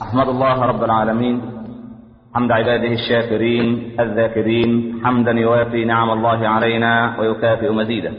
أحمد الله رب العالمين حمد عباده الشاكرين الذاكرين حمدا يوافي نعم الله علينا ويكافئ مزيدا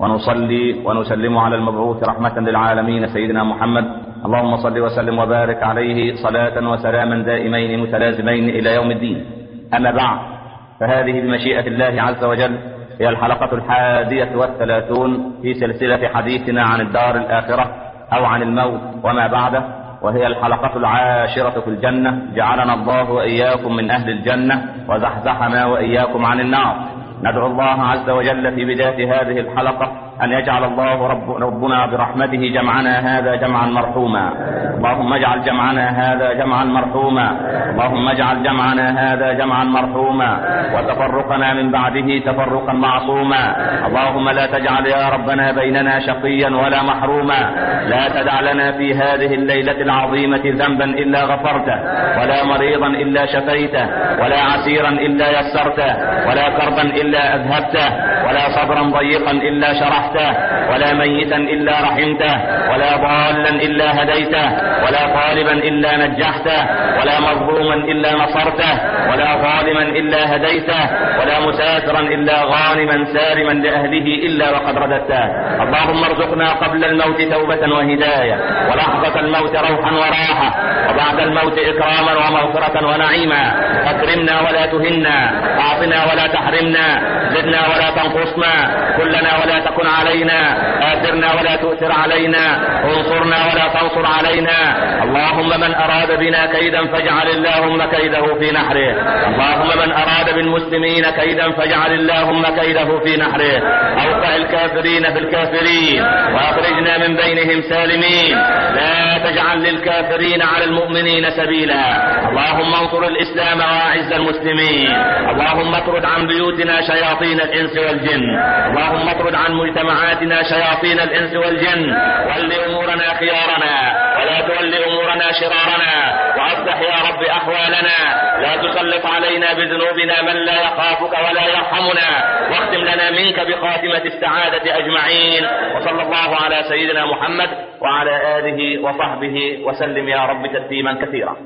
ونصلي ونسلم على المبعوث رحمة للعالمين سيدنا محمد اللهم صل وسلم وبارك عليه صلاة وسلاما دائمين متلازمين إلى يوم الدين أما بعد فهذه بمشيئة الله عز وجل هي الحلقة الحادية والثلاثون في سلسلة حديثنا عن الدار الآخرة أو عن الموت وما بعده وهي الحلقة العاشرة في الجنة جعلنا الله وإياكم من أهل الجنة وزحزحنا وإياكم عن النار ندعو الله عز وجل في بداية هذه الحلقة أن يجعل الله رب ربنا برحمته جمعنا هذا جمعا مرحوما اللهم اجعل جمعنا هذا جمعا مرحوما اللهم اجعل جمعنا هذا جمعا مرحوما وتفرقنا من بعده تفرقا معصوما اللهم لا تجعل يا ربنا بيننا شقيا ولا محروما لا تدع لنا في هذه الليلة العظيمة ذنبا إلا غفرته ولا مريضا إلا شفيته ولا عسيرا إلا يسرته ولا كربا إلا أذهبته ولا صبرا ضيقا إلا شرحته ولا ميتا إلا رحمته ولا ضالا إلا هديته ولا طالبا إلا نجحته ولا مظلوما إلا نصرته ولا ظالما إلا هديته ولا مسافرا إلا غانما سالما لأهله إلا وقد رددته اللهم ارزقنا قبل الموت توبة وهداية ولحظة الموت روحا وراحة وبعد الموت إكراما ومغفرة ونعيما أكرمنا ولا تهنا أعطنا ولا تحرمنا زدنا ولا تنقصنا كلنا ولا تكن علينا آثرنا ولا تؤثر علينا انصرنا ولا تنصر علينا اللهم من أراد بنا كيدا فاجعل اللهم كيده في نحره اللهم من أراد بالمسلمين كيدا فاجعل اللهم كيده في نحره أوقع الكافرين في الكافرين وأخرجنا من بينهم سالمين لا تجعل للكافرين على المؤمنين سبيلا اللهم انصر الإسلام وأعز المسلمين اللهم اطرد عن بيوتنا شياطين الإنس والجن اللهم اطرد عن مجتمعاتنا شياطين الإنس والجن ول أمورنا خيارنا ولا تول أمورنا شرارنا وأصلح يا رب أحوالنا لا تسلط علينا بذنوبنا من لا يخافك ولا يرحمنا واختم لنا منك بخاتمة السعادة أجمعين وصلى الله على سيدنا محمد وعلى آله وصحبه وسلم يا رب تسليما كثيرا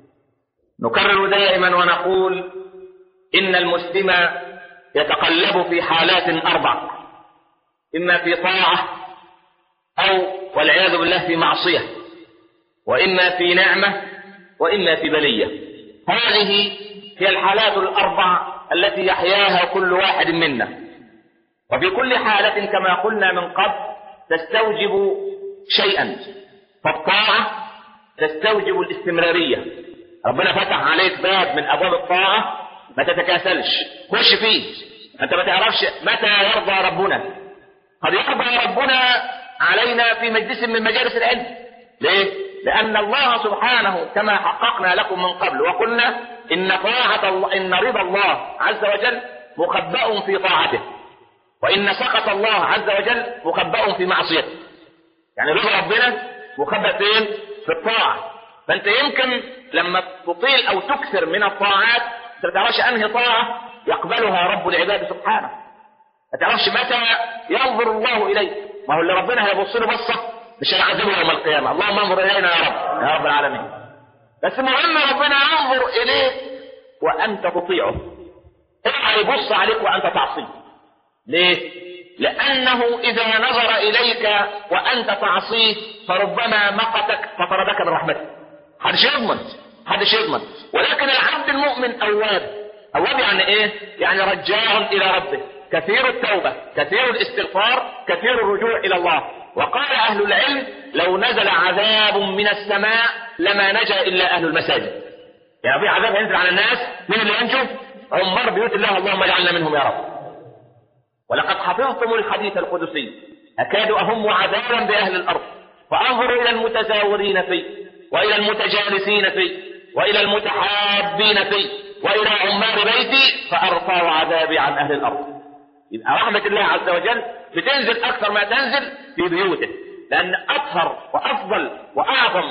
نكرر دائما ونقول إن المسلم يتقلب في حالات أربع إما في طاعة أو والعياذ بالله في معصية وإما في نعمة وإما في بلية هذه هي الحالات الأربع التي يحياها كل واحد منا وفي كل حالة كما قلنا من قبل تستوجب شيئا فالطاعة تستوجب الاستمرارية ربنا فتح عليك باب من أبواب الطاعة ما تتكاسلش خش فيه أنت ما تعرفش متى يرضى ربنا قد يرضى ربنا علينا في مجلس من مجالس العلم ليه؟ لأن الله سبحانه كما حققنا لكم من قبل وقلنا إن طاعة الله إن رضا الله عز وجل مخبأ في طاعته وإن سخط الله عز وجل مخبأ في معصيته يعني رضا ربنا مخبأ فين؟ في الطاعة فأنت يمكن لما تطيل أو تكثر من الطاعات ما تعرفش أنهي طاعة يقبلها رب العباد سبحانه ما تعرفش متى ينظر الله إليك ما هو اللي ربنا هيبص له بصة مش هيعذبه يوم القيامة اللهم انظر إلينا يا رب يا رب العالمين بس مهم ربنا ينظر إليك وأنت تطيعه اوعى يبص عليك وأنت تعصيه ليه؟ لأنه إذا نظر إليك وأنت تعصيه فربما مقتك فطردك من رحمته محدش يضمن محدش يضمن ولكن العبد المؤمن أواب أواب يعني إيه؟ يعني رجاع إلى ربه كثير التوبة كثير الاستغفار كثير الرجوع إلى الله وقال أهل العلم لو نزل عذاب من السماء لما نجا إلا أهل المساجد يعني في عذاب هينزل على الناس من اللي ينجو عمار بيوت الله اللهم اجعلنا منهم يا رب ولقد حفظتم الحديث القدسي أكاد أهم عذابا بأهل الأرض فأنظر إلى المتزاورين فيه وإلى المتجالسين فيه وإلى المتحابين فيه وإلى عمار بيتي فأرفع عذابي عن أهل الأرض يبقى رحمة الله عز وجل بتنزل أكثر ما تنزل في بيوته لأن أطهر وأفضل وأعظم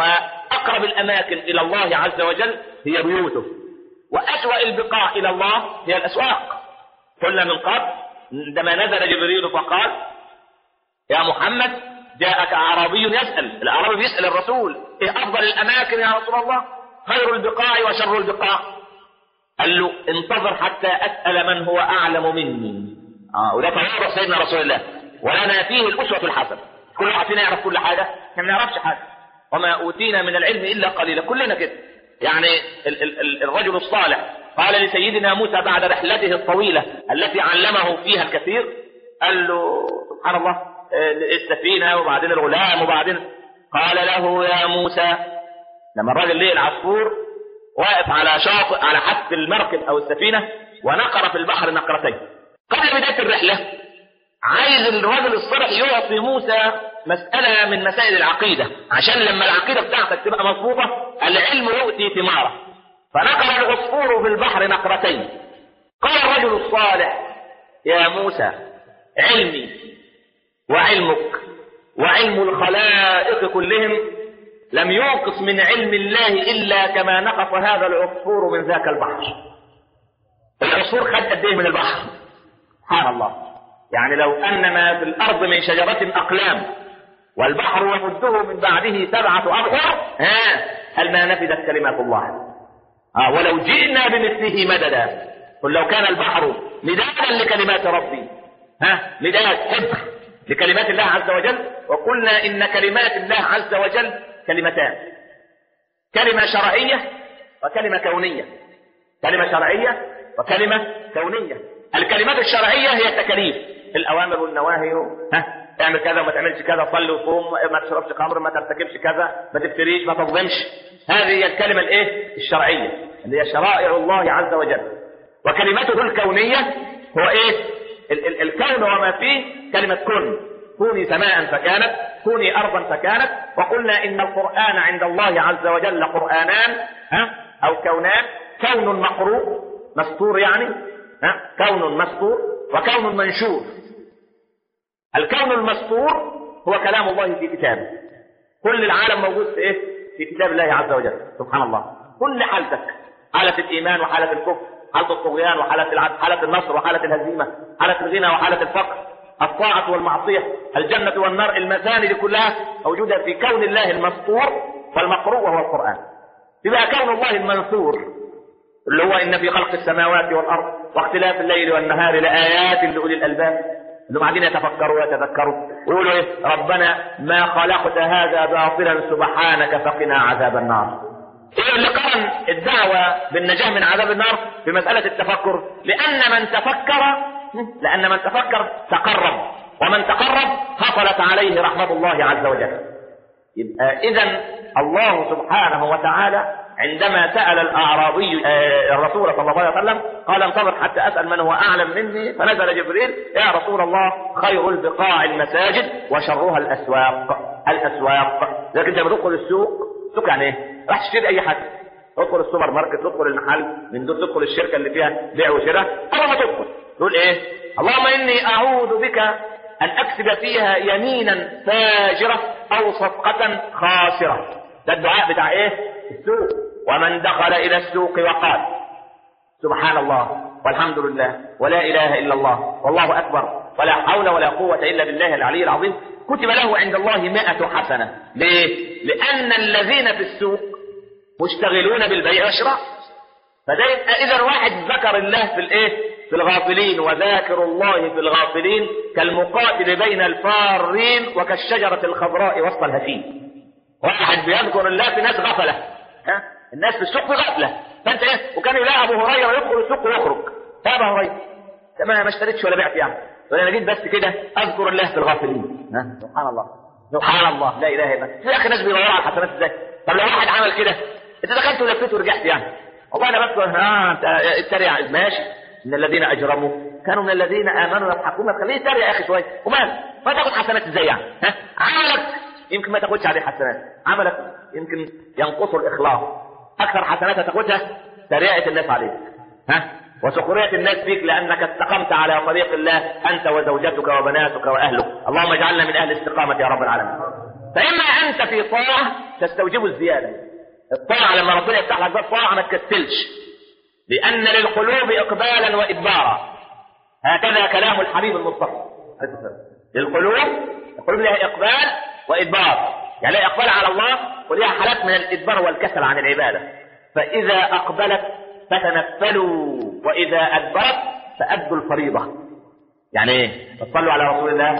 وأقرب الأماكن إلى الله عز وجل هي بيوته وأسوأ البقاع إلى الله هي الأسواق قلنا من قبل عندما نزل جبريل فقال يا محمد جاءك أعرابي يسأل الأعرابي بيسأل الرسول ايه افضل الاماكن يا رسول الله خير البقاع وشر البقاع قال له انتظر حتى اسال من هو اعلم مني اه وده تواضع سيدنا رسول الله ولنا فيه الاسوه الحسنه كل واحد فينا يعرف كل حاجه احنا ما نعرفش حاجه وما اوتينا من العلم الا قليلا كلنا كده يعني ال ال ال الرجل الصالح قال لسيدنا موسى بعد رحلته الطويله التي علمه فيها الكثير قال له سبحان الله آه، السفينه وبعدين الغلام وبعدين قال له يا موسى لما الراجل لقي العصفور واقف على شاطئ على حافة المركب او السفينه ونقر في البحر نقرتين قبل بدايه الرحله عايز الراجل الصالح يعطي موسى مسألة من مسائل العقيدة عشان لما العقيدة بتاعتك تبقى مظبوطة العلم يؤتي ثماره فنقر العصفور في البحر نقرتين قال الرجل الصالح يا موسى علمي وعلمك وعلم الخلائق كلهم لم ينقص من علم الله إلا كما نقص هذا العصفور من ذاك البحر العصفور خد قد ايه من البحر سبحان الله يعني لو أن ما في الأرض من شجرة أقلام والبحر يمده من بعده سبعة أبحر ها هل ما نفدت كلمات الله آه ولو جئنا بمثله مددا قل لو كان البحر مدادا لكلمات ربي ها مداد حبر لكلمات الله عز وجل وقلنا إن كلمات الله عز وجل كلمتان كلمة شرعية وكلمة كونية كلمة شرعية وكلمة كونية الكلمات الشرعية هي التكاليف الأوامر والنواهي ها اعمل كذا وما تعملش كذا صلي وصوم ما تشربش خمر ما ترتكبش كذا ما تفتريش ما تظلمش هذه هي الكلمة الايه الشرعية اللي هي شرائع الله عز وجل وكلمته الكونية هو ايه ال- ال- الكون وما فيه كلمة كن كوني سماء فكانت كوني أرضا فكانت وقلنا إن القرآن عند الله عز وجل قرآنان ها أو كونان كون مقروء مسطور يعني ها كون مسطور وكون منشور الكون المسطور هو كلام الله في كتابه كل العالم موجود في ايه في كتاب الله عز وجل سبحان الله كل حالتك حالة الإيمان وحالة الكفر حالة الطغيان وحالة العدل حالة النصر وحالة الهزيمة حالة الغنى وحالة الفقر الطاعة والمعصية الجنة والنار المثاني دي كلها موجودة في كون الله المسطور والمقروء وهو القرآن يبقى كون الله المنثور اللي هو إن في خلق السماوات والأرض واختلاف الليل والنهار لآيات لأولي الألباب اللي قاعدين يتفكروا ويتذكروا ويقولوا ايه ربنا ما خلقت هذا باطلا سبحانك فقنا عذاب النار ايه اللي قرن الدعوة بالنجاة من عذاب النار بمسألة التفكر لأن من تفكر لأن من تفكر تقرب ومن تقرب حصلت عليه رحمة الله عز وجل يبقى إذا الله سبحانه وتعالى عندما سأل الأعرابي آه، الرسول صلى الله عليه وسلم قال انتظر حتى أسأل من هو أعلم مني فنزل جبريل يا رسول الله خير البقاع المساجد وشرها الأسواق الأسواق لكن لما تدخل السوق السوق يعني إيه؟ راح تشتري أي حاجة تدخل السوبر ماركت تدخل المحل من دول تدخل الشركة اللي فيها بيع وشراء أول ما تدخل تقول إيه اللهم إني أعوذ بك أن أكسب فيها يمينا فاجرة أو صفقة خاسرة ده الدعاء بتاع إيه السوق ومن دخل إلى السوق وقال سبحان الله والحمد لله ولا إله إلا الله والله أكبر ولا حول ولا قوة إلا بالله العلي العظيم كتب له عند الله مئة حسنة ليه؟ لأن الذين في السوق مشتغلون بالبيع والشراء فده يبقى إذا واحد ذكر الله في الإيه؟ في الغافلين وذاكر الله في الغافلين كالمقاتل بين الفارين وكالشجرة الخضراء وسط الهشيم واحد بيذكر الله في ناس غفلة ها؟ الناس في السوق في غفلة فأنت إيه؟ وكان يلاقي أبو هريرة يدخل السوق ويخرج يا أبو هريرة ما ما اشتريتش ولا بعت يعني ولا انا جيت بس كده اذكر الله في الغافلين ها سبحان الله سبحان الله لا اله الا الله يا اخي الناس بيدوروا على الحسنات ازاي طب لو واحد عمل كده انت دخلت ولفيت ورجعت يعني والله انا بس ها انت اتريق ماشي ان الذين اجرموا كانوا من الذين امنوا يضحكون ما تخليه يتريق يا اخي شويه ومال ما تاخد حسنات ازاي يعني ها عملك يمكن ما تاخدش عليه حسنات عملك يمكن ينقصه الاخلاص اكثر حسنات هتاخدها تريقه الناس عليك ها وسخرية الناس فيك لأنك استقمت على طريق الله أنت وزوجتك وبناتك وأهلك اللهم اجعلنا من أهل الاستقامة يا رب العالمين فإما أنت في طاعة تستوجب الزيادة الطاعة لما ربنا يفتح لك باب طاعة ما تكسلش لأن للقلوب إقبالا وإدبارا هكذا كلام الحبيب المصطفى للقلوب القلوب لها إقبال وإدبار يعني لا اقبال على الله وليها حالات من الادبار والكسل عن العباده فاذا اقبلت فتنفلوا واذا ادبرت فادوا الفريضه يعني ايه تصلوا على رسول الله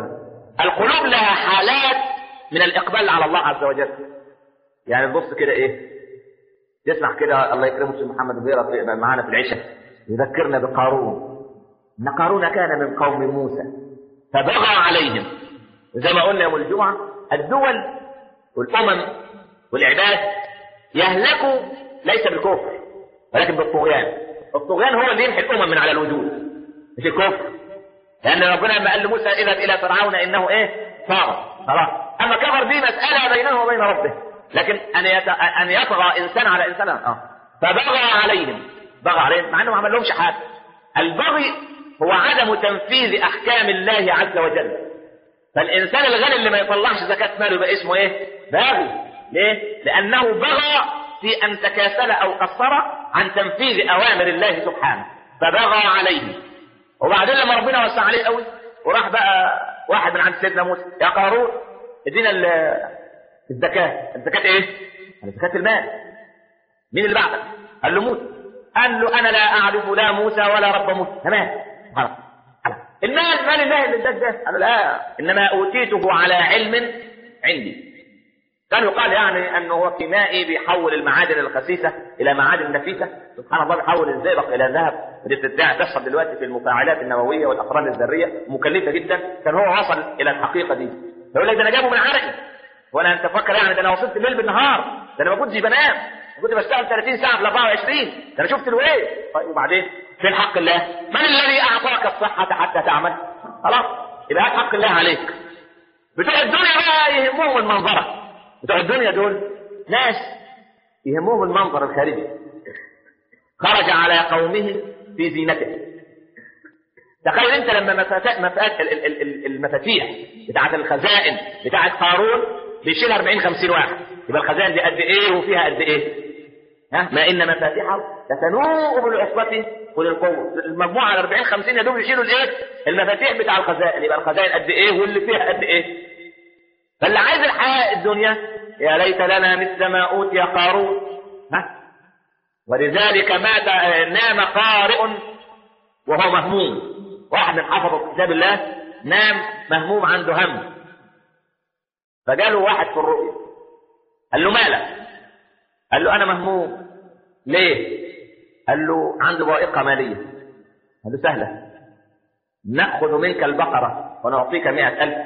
القلوب لها حالات من الاقبال على الله عز وجل يعني تبص كده ايه تسمع كده الله يكرمه الشيخ محمد بيرة في- معانا في العشاء يذكرنا بقارون ان قارون كان من قوم موسى فبغى عليهم زي ما قلنا يوم الجمعه الدول والامم والعباد يهلكوا ليس بالكفر ولكن بالطغيان الطغيان هو اللي يمحي الامم من على الوجود مش الكفر لان ربنا لما قال لموسى اذهب الى فرعون انه ايه طاغى خلاص اما كفر دي مساله بينه وبين ربه لكن ان يت... ان يطغى انسان على انسان اه فبغى عليهم بغى عليهم مع انه ما عمل لهمش حاجه البغي هو عدم تنفيذ احكام الله عز وجل فالانسان الغني اللي ما يطلعش زكاه ماله يبقى اسمه ايه باغي ليه لانه بغى في ان تكاسل او قصر عن تنفيذ اوامر الله سبحانه فبغى عليهم وبعدين لما ربنا وسع عليه قوي وراح بقى واحد من عند سيدنا موسى يا قارون ادينا ال- الزكاه الزكاه ايه قال زكاه المال مين اللي بعدك قال له موسى قال له انا لا اعرف لا موسى ولا رب موسى تمام خلاص خلاص. المال مال الله اللي اداك ده قال له لا انما اوتيته على علم عندي كان يقال يعني انه هو كيمائي بيحول المعادن الخسيسه الى معادن نفيسه سبحان الله بيحول الزئبق الى ذهب ودي بتدعي تحصل دلوقتي في المفاعلات النوويه والاقراص الذريه مكلفه جدا كان هو وصل الى الحقيقه دي يقول لك ده انا جابه من عرقي وانا انت فاكر يعني ده انا وصلت الليل بالنهار ده انا ما كنتش بنام كنت بشتغل 30 ساعه في 24 ده انا شفت الويل طيب وبعدين فين حق الله؟ من الذي اعطاك الصحه حتى تعمل؟ خلاص يبقى هات حق الله عليك بتوع الدنيا بقى يهمهم المنظره بتوع الدنيا دول ناس يهمهم المنظر الخارجي خرج على قومه في زينته تخيل انت لما مفاتيح مفات ال- ال- ال- ال- المفاتيح بتاعت الخزائن بتاعت قارون بيشيل 40 50 واحد يبقى الخزائن دي قد ايه وفيها قد ايه ها ما ان مفاتيحه لتنوء بالعصبة وللقوة المجموعة ال 40 50 يا دوب يشيلوا الايه المفاتيح بتاع الخزائن يبقى الخزائن قد ايه واللي فيها قد ايه فاللي عايز الحياة الدنيا يا ليت لنا مثل ما أوتي قارون ها ولذلك مات نام قارئ وهو مهموم واحد من حفظة كتاب الله نام مهموم عنده هم فجاله واحد في الرؤيا قال له مالك قال له أنا مهموم ليه قال له عنده ضائقة مالية قال له سهلة نأخذ منك البقرة ونعطيك مئة ألف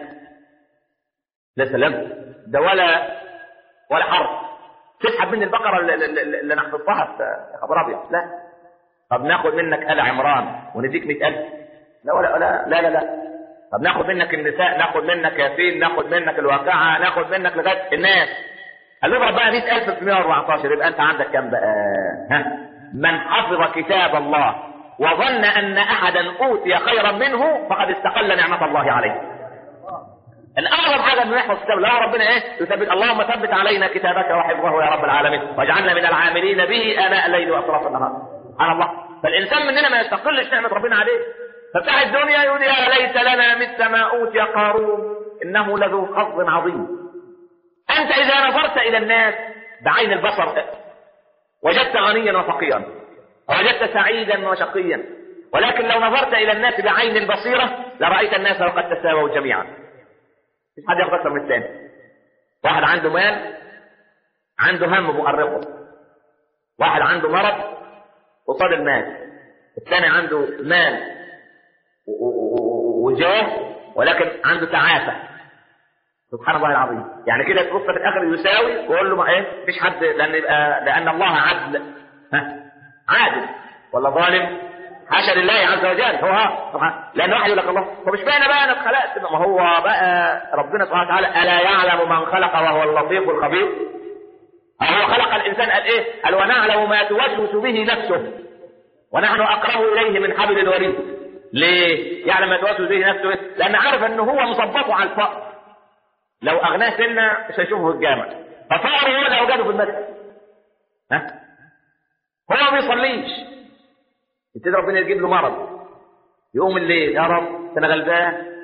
لا سلام ده ولا ولا حرف تسحب مني البقره اللي, اللي, اللي انا حفظتها يا خبر ابيض لا طب ناخد منك ال عمران ونديك 100000 لا ولا لا لا لا لا طب ناخد منك النساء ناخد منك ياسين ناخد منك الواقعه ناخد منك لغايه الناس قال له اضرب بقى 100000 في 114 يبقى انت عندك كام بقى ها من حفظ كتاب الله وظن ان احدا اوتي خيرا منه فقد استقل نعمه الله عليه ان اعظم حاجه انه يحفظ كتاب الله ربنا ايه يثبت اللهم ثبت علينا كتابك وحفظه يا رب العالمين واجعلنا من العاملين به اناء الليل واطراف النهار سبحان الله فالانسان مننا ما يستقلش نعمه ربنا عليه فبتاع الدنيا يقول يا ليت لنا مثل ما اوتي قارون انه لذو حظ عظيم انت اذا نظرت الى الناس بعين البصر وجدت غنيا وفقيرا ووجدت سعيدا وشقيا ولكن لو نظرت الى الناس بعين البصيره لرايت الناس وقد تساووا جميعا مش حد ياخد اكتر من الثاني واحد عنده مال عنده هم مؤرقه واحد عنده مرض قصاد المال الثاني عنده مال و- و- و- وجاه ولكن عنده تعافى سبحان الله العظيم يعني كده تبص في الاخر يساوي ويقول له ما ايه مفيش حد لان يبقى لان الله عدل ها عادل ولا ظالم حاشا لله عز وجل هو ها سبحان لان واحد يقول لك الله هو مش باين بقى انا اتخلقت ما هو بقى ربنا سبحانه وتعالى الا يعلم من خلق وهو اللطيف الخبير هو خلق الانسان قال ايه؟ قال ونعلم ما توسوس به نفسه ونحن اقرب اليه من حبل الوريد ليه؟ يعلم ما توسوس به نفسه إيه؟ لان عارف ان هو مظبطه على الفقر لو اغناه سنه مش هيشوفه في الجامع ففقر هو اللي اوجده في المسجد ها؟ هو ما بيصليش يبتدي ربنا يجيب له مرض يقوم الليل يا رب انا غلبان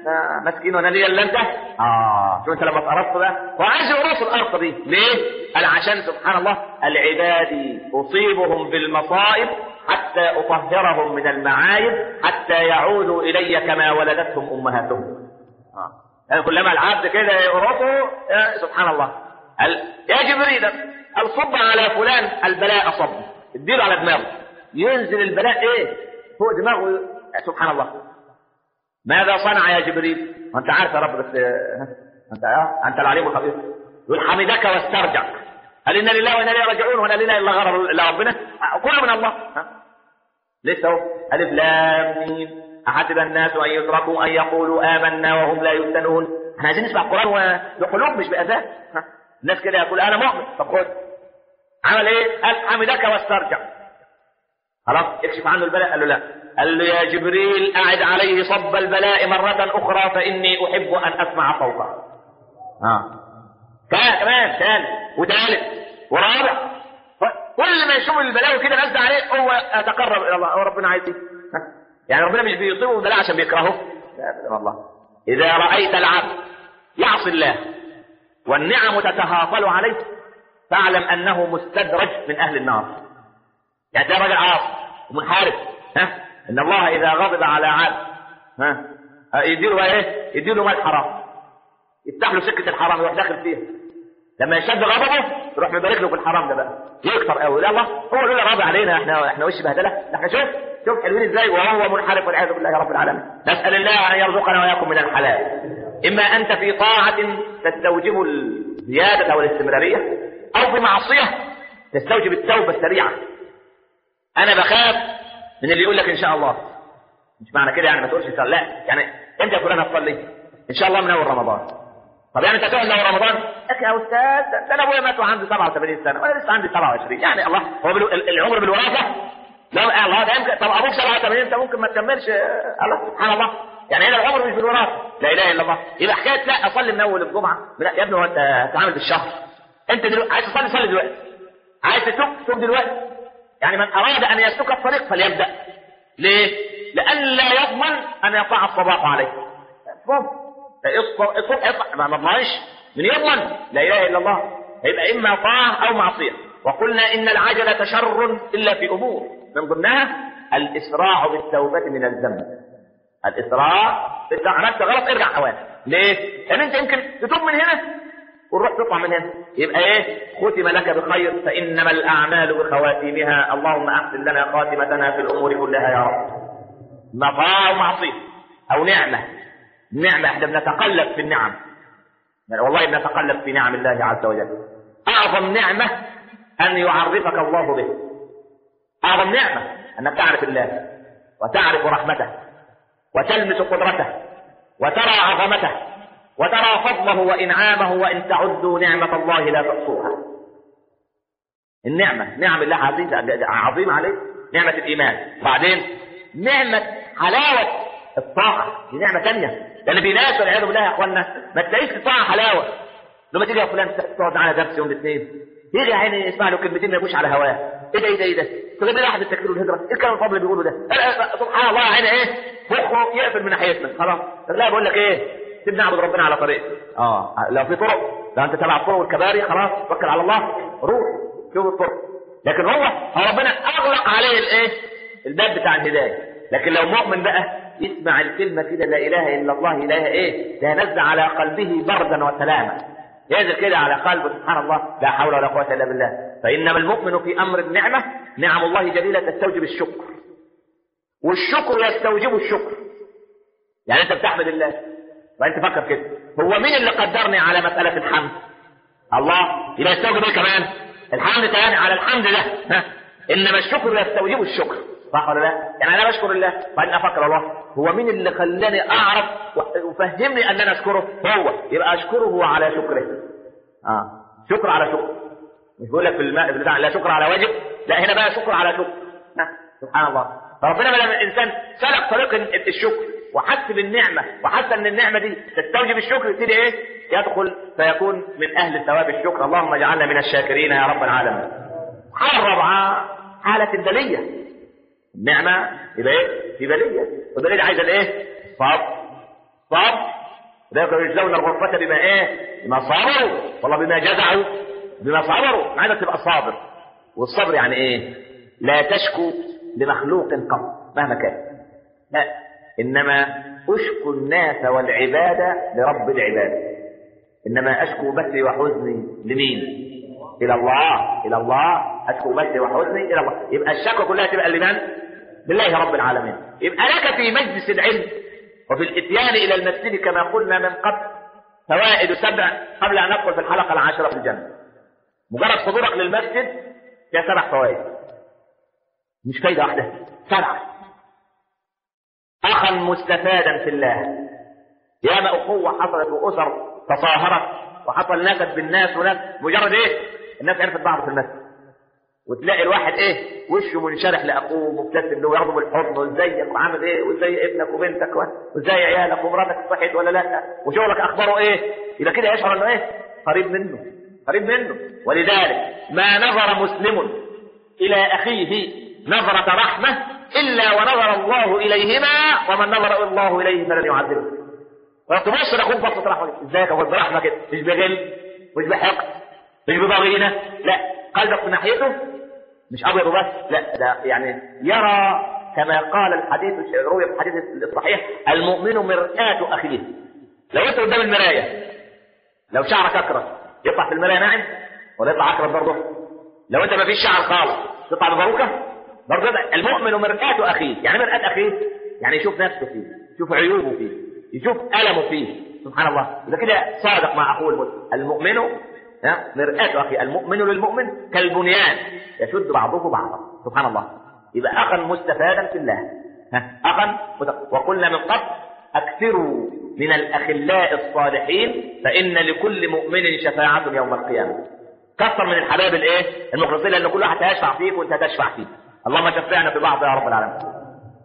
آه مسكين وانا ليا الا انت اه شو انت لما اتقرصت بقى هو عايز يقرص الارض دي ليه؟ قال عشان سبحان الله العباد اصيبهم بالمصائب حتى اطهرهم من المعايب حتى يعودوا الي كما ولدتهم امهاتهم اه يعني كلما العبد كده يقرصه سبحان الله قال يا جبريل قال صب على فلان البلاء صب اديله على دماغه ينزل البلاء ايه فوق دماغه سبحان الله ماذا صنع يا جبريل وانت عارف يا رب بس انت انت العليم الخبير يقول حمدك واسترجع قال ان لله وانا اليه راجعون وانا لنا الا غرر الا ربنا كله من الله ها؟ لسه اهو الف لام ميم احسب الناس ان يتركوا ان يقولوا امنا وهم لا يفتنون احنا عايزين نسمع القران بقلوب مش باذان الناس كده يقول انا مؤمن طب خد عمل ايه؟ قال حمدك واسترجع خلاص اكشف عنه البلاء قال له لا قال له يا جبريل أعد عليه صب البلاء مرة أخرى فإني أحب أن أسمع صوته آه. كمان كمان ثالث وثالث ورابع كل ما يشوف البلاء كده نزل عليه هو يتقرب إلى الله هو ربنا عايز ايه؟ يعني ربنا مش بيصيبه البلاء عشان بيكرهه لا الله إذا رأيت العبد يعصي الله والنعم تتهافل عليه فاعلم أنه مستدرج من أهل النار يعني ده راجل عاصي ومنحرف ها ان الله اذا غضب على عبد ها يديله بقى ايه؟ يديله مال حرام يفتح له سكه الحرام يروح داخل فيها لما يشد غضبه يروح مبارك له في الحرام ده بقى يكتر قوي لا الله هو اللي راضي علينا احنا احنا وش بهدله احنا شوف شوف حلوين ازاي وهو منحرف والعياذ بالله رب العالمين نسال الله ان يرزقنا واياكم من الحلال اما انت في طاعه تستوجب الزياده والاستمراريه او في معصيه تستوجب التوبه السريعه انا بخاف من اللي يقول لك ان شاء الله مش معنى كده يعني ما تقولش لا يعني انت يا فلان هتصلي ان شاء الله من اول رمضان طب يعني انت تقعد من اول رمضان لك يا استاذ ده انا ابويا مات وعنده 87 سنه وانا لسه عندي 27 يعني الله هو بالو... العمر بالوراثه لا الله ده يمكن طب ابوك 87 انت ممكن ما تكملش الله سبحان الله يعني هنا العمر مش بالوراثه لا اله الا الله يبقى حكايه لا اصلي من اول الجمعه لا يا ابني هو انت هتعمل بالشهر انت دلوقتي عايز تصلي صلي دلوقتي عايز تتوب توب دلوقتي يعني من اراد ان يسلك الطريق فليبدا ليه؟ لأن لا يضمن أن يقع الصباح عليه. الصبح يطلع ما نضمنش من يضمن؟ لا إله إلا الله. هيبقى إما طاعة أو معصية. وقلنا إن العجلة شر إلا في أمور من ضمنها الإسراع بالتوبة من الذنب. الإسراع إذا عملت غلط ارجع أوان. ليه؟ لأن أنت يمكن تتوب من هنا ونروح تطلع من هنا يبقى ايه ختم لك بخير فانما الاعمال بخواتيمها اللهم احسن لنا خاتمتنا في الامور كلها يا رب مطاع ومعصيه او نعمه نعمه احنا بنتقلب في النعم يعني والله بنتقلب في نعم الله عز وجل اعظم نعمه ان يعرفك الله به اعظم نعمه انك تعرف الله وتعرف رحمته وتلمس قدرته وترى عظمته وترى فضله وإنعامه وإن تعدوا نعمة الله لا تحصوها النعمة نعم الله عزيز عظيم عليه نعمة الإيمان بعدين نعمة حلاوة الطاعة دي نعمة ثانية لأن في ناس والعياذ بالله يا إخوانا ما تلاقيش الطاعة حلاوة لما تيجي يا فلان تقعد معانا درس يوم الاثنين يجي يا عيني يسمع له كلمتين ما يجوش على هواه ايه ده ايه ده ايه ده تجيب لي واحد التكبير والهجره ايه الكلام الفاضل اللي بيقوله ده سبحان الله يا عيني ايه مخه يقفل من ناحيتنا خلاص لا بقول لك ايه سيب نعبد ربنا على طريق اه لو في طرق لو انت تبع الطرق والكباري خلاص توكل على الله روح شوف الطرق لكن هو هو ربنا اغلق عليه الايه الباب بتاع الهدايه لكن لو مؤمن بقى يسمع الكلمه كده لا اله الا الله اله ايه ده نزل على قلبه بردا وسلاما ينزل كده على قلبه سبحان الله لا حول ولا قوه الا بالله فانما المؤمن في امر النعمه نعم الله جليله تستوجب الشكر والشكر يستوجب الشكر يعني انت بتحمد الله وانت فكر كده هو مين اللي قدرني على مسألة الحمد الله يبقى يستوجب ايه كمان الحمد تاني على الحمد ده ها انما الشكر يستوجب الشكر صح ولا لا يعني انا بشكر الله بعدين افكر الله هو مين اللي خلاني اعرف وفهمني ان انا اشكره هو يبقى اشكره على شكره اه شكر على شكر مش بقول لك في الماء بتاع لا شكر على واجب لا هنا بقى شكر على شكر سبحان الله فربنا لما الانسان سلك طريق الشكر وحس بالنعمة وحس ان النعمة دي تستوجب الشكر يبتدي ايه يدخل فيكون من اهل ثواب الشكر اللهم اجعلنا من الشاكرين يا رب العالمين الرابعة حالة البلية النعمة يبقى ايه في بلية والبلية عايزة الايه صبر صبر ذلك يجزون الغرفة بما ايه بما صبروا والله بما جزعوا بما صبروا عايزك تبقى صابر والصبر يعني ايه لا تشكو لمخلوق قط مهما كان لا انما اشكو الناس والعباد لرب العباد انما اشكو بثي وحزني لمين الى الله الى الله اشكو بثي وحزني الى الله يبقى الشكوى كلها تبقى لمن لله رب العالمين يبقى لك في مجلس العلم وفي الاتيان الى المسجد كما قلنا من قبل فوائد سبع قبل ان ندخل في الحلقه العاشره في الجنه مجرد حضورك للمسجد فيها سبع فوائد مش فايده واحده سبعه اخا مستفادا في الله ياما اخوه حصلت واسر تصاهرت وحصل نكد بالناس وناس مجرد ايه الناس عرفت بعض في المسجد وتلاقي الواحد ايه وشه منشرح لاخوه مبتسم له وياخده بالحضن وازيك وعامل ايه وازاي ابنك وبنتك وازاي عيالك ومراتك صحت ولا لا وشغلك اخباره ايه يبقى كده يشعر انه ايه قريب منه قريب منه ولذلك ما نظر مسلم الى اخيه نظرة رحمة الا ونظر الله اليهما ومن نظر الله اليه فلن يعذبه فتبص لاخوك بصة رحمة ازيك يا برحمة كده مش بغل مش بحقد مش بضغينة لا قلبك من ناحيته مش ابيض وبس لا ده يعني يرى كما قال الحديث روي في الحديث الصحيح المؤمن مرآة اخيه لو انت قدام المرايه لو شعرك اكرم يطلع في المرايه ناعم ولا يطلع اكرم برضه لو انت ما فيش شعر خالص تطلع بباروكه برضه المؤمن مرآة اخيه يعني مرآة اخيه يعني يشوف نفسه فيه يشوف عيوبه فيه يشوف ألمه فيه سبحان الله إذا كده صادق مع أخوه المسلم المؤمن مرآة أخي المؤمن للمؤمن كالبنيان يشد بعضه بعضا سبحان الله يبقى أخا مستفادا في الله أخا وقلنا من قبل أكثروا من الأخلاء الصالحين فإن لكل مؤمن شفاعة يوم القيامة كثر من الحباب الايه المخلصين لان كل واحد هيشفع فيك وانت هتشفع فيه اللهم شفعنا في بعض يا رب العالمين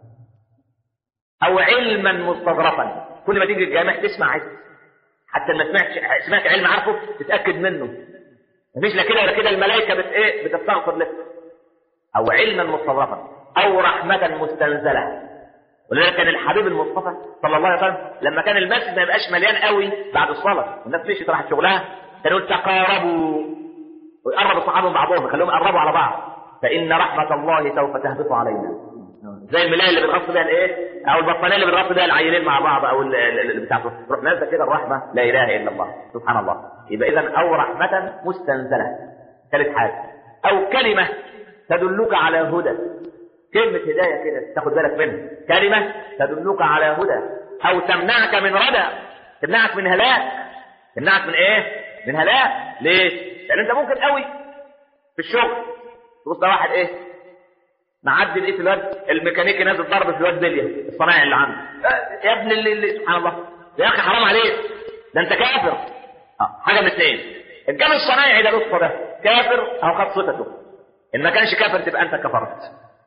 او علما مستظرفا كل ما تيجي الجامع تسمع عايز حتى ما سمعتش سمعت علم عارفه تتاكد منه مفيش لا كده ولا كده الملائكه بت ايه بتستغفر لك او علما مستظرفا او رحمه مستنزله ولذلك كان الحبيب المصطفى صلى الله عليه وسلم لما كان المسجد ما يبقاش مليان قوي بعد الصلاه والناس مشيت راحت شغلها كان يقول تقاربوا ويقرب الصحابه من بعضهم يخليهم يقربوا على بعض فان رحمه الله سوف تهبط علينا زي الملايه اللي بنغطي بيها الايه او البطانيه اللي بنغطي بيها العيلين مع بعض او اللي بتاعته تروح نازله كده الرحمه لا اله الا الله سبحان الله يبقى اذا او رحمه مستنزله ثالث حاجه او كلمه تدلك على هدى كلمة هداية كده تاخد بالك منها كلمة تدلك على هدى أو تمنعك من ردى تمنعك من هلاك تمنعك من إيه؟ من هلاك ليه؟ لأن أنت ممكن قوي في الشغل تبص ده واحد إيه؟ معدي لقيت الواد الميكانيكي نازل ضرب في الواد بليه الصنايعي اللي عنده يا ابن اللي, اللي سبحان الله يا اخي حرام عليك ده انت كافر اه حاجه من اثنين الجامع الصنايعي ده لطفه ده كافر او خد صفته ان ما كانش كافر تبقى انت كفرت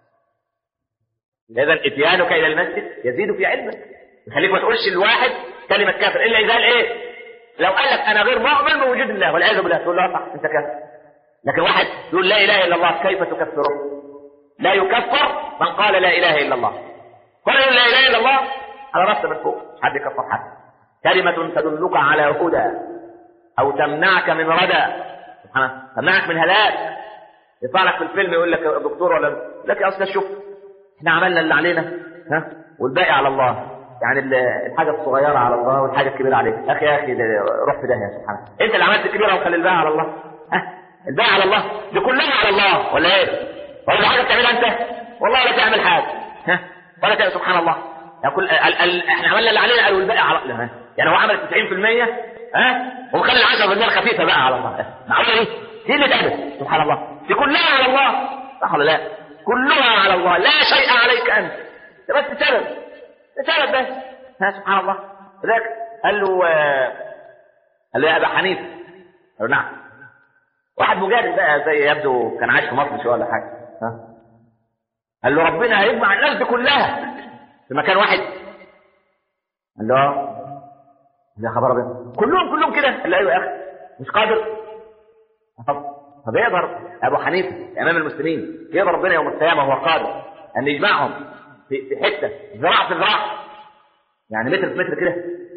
اذا اتيانك الى المسجد يزيد في علمك يخليك ما تقولش الواحد كلمه كافر الا اذا قال ايه لو قال لك انا غير مؤمن بوجود الله والعياذ بالله تقول له صح انت كافر لكن واحد يقول لا اله الا الله كيف تكفره لا يكفر من قال لا اله الا الله قال لا اله الا الله على راسه من فوق حد يكفر حد كلمة تدلك على هدى أو تمنعك من ردى تمنعك من هلاك يطلع لك في الفيلم يقول لك دكتور ولا لك اصل شوف احنا عملنا اللي علينا ها والباقي على الله يعني الحاجة الصغيرة على الله والحاجة الكبيرة عليك أخي يا أخي روح في ده يا سبحان الله أنت اللي عملت الكبيرة وخلي الباقي على الله ها الباقي على الله دي كلها على الله ولا إيه؟ ولا حاجة بتعملها أنت والله ولا تعمل حاجة ها ولا تعمل سبحان الله يقول ال ال احنا عملنا اللي علينا قالوا الباقي على الله يعني هو عمل 90% ها ومخلي ال 10% الخفيفة بقى على الله معقولة إيه؟ دي اللي تعمل سبحان الله دي كلها على الله صح ولا لا؟ كلها على الله لا شيء عليك انت ده بس سبب ده سبب بس ها سبحان الله ذاك قال له آه قال له يا ابا حنيفه قال له نعم واحد مجاهد بقى زي يبدو كان عايش في مصر شويه ولا حاجه ها قال له ربنا هيجمع الناس دي كلها في مكان واحد قال له اه يا خبر ابيض كلهم كلهم كده قال له ايوه يا اخي مش قادر طب طب يقدر ابو حنيفه امام المسلمين يقدر ربنا يوم القيامه وهو قادر ان يجمعهم في في حته ذراع في ذراع يعني متر في متر كده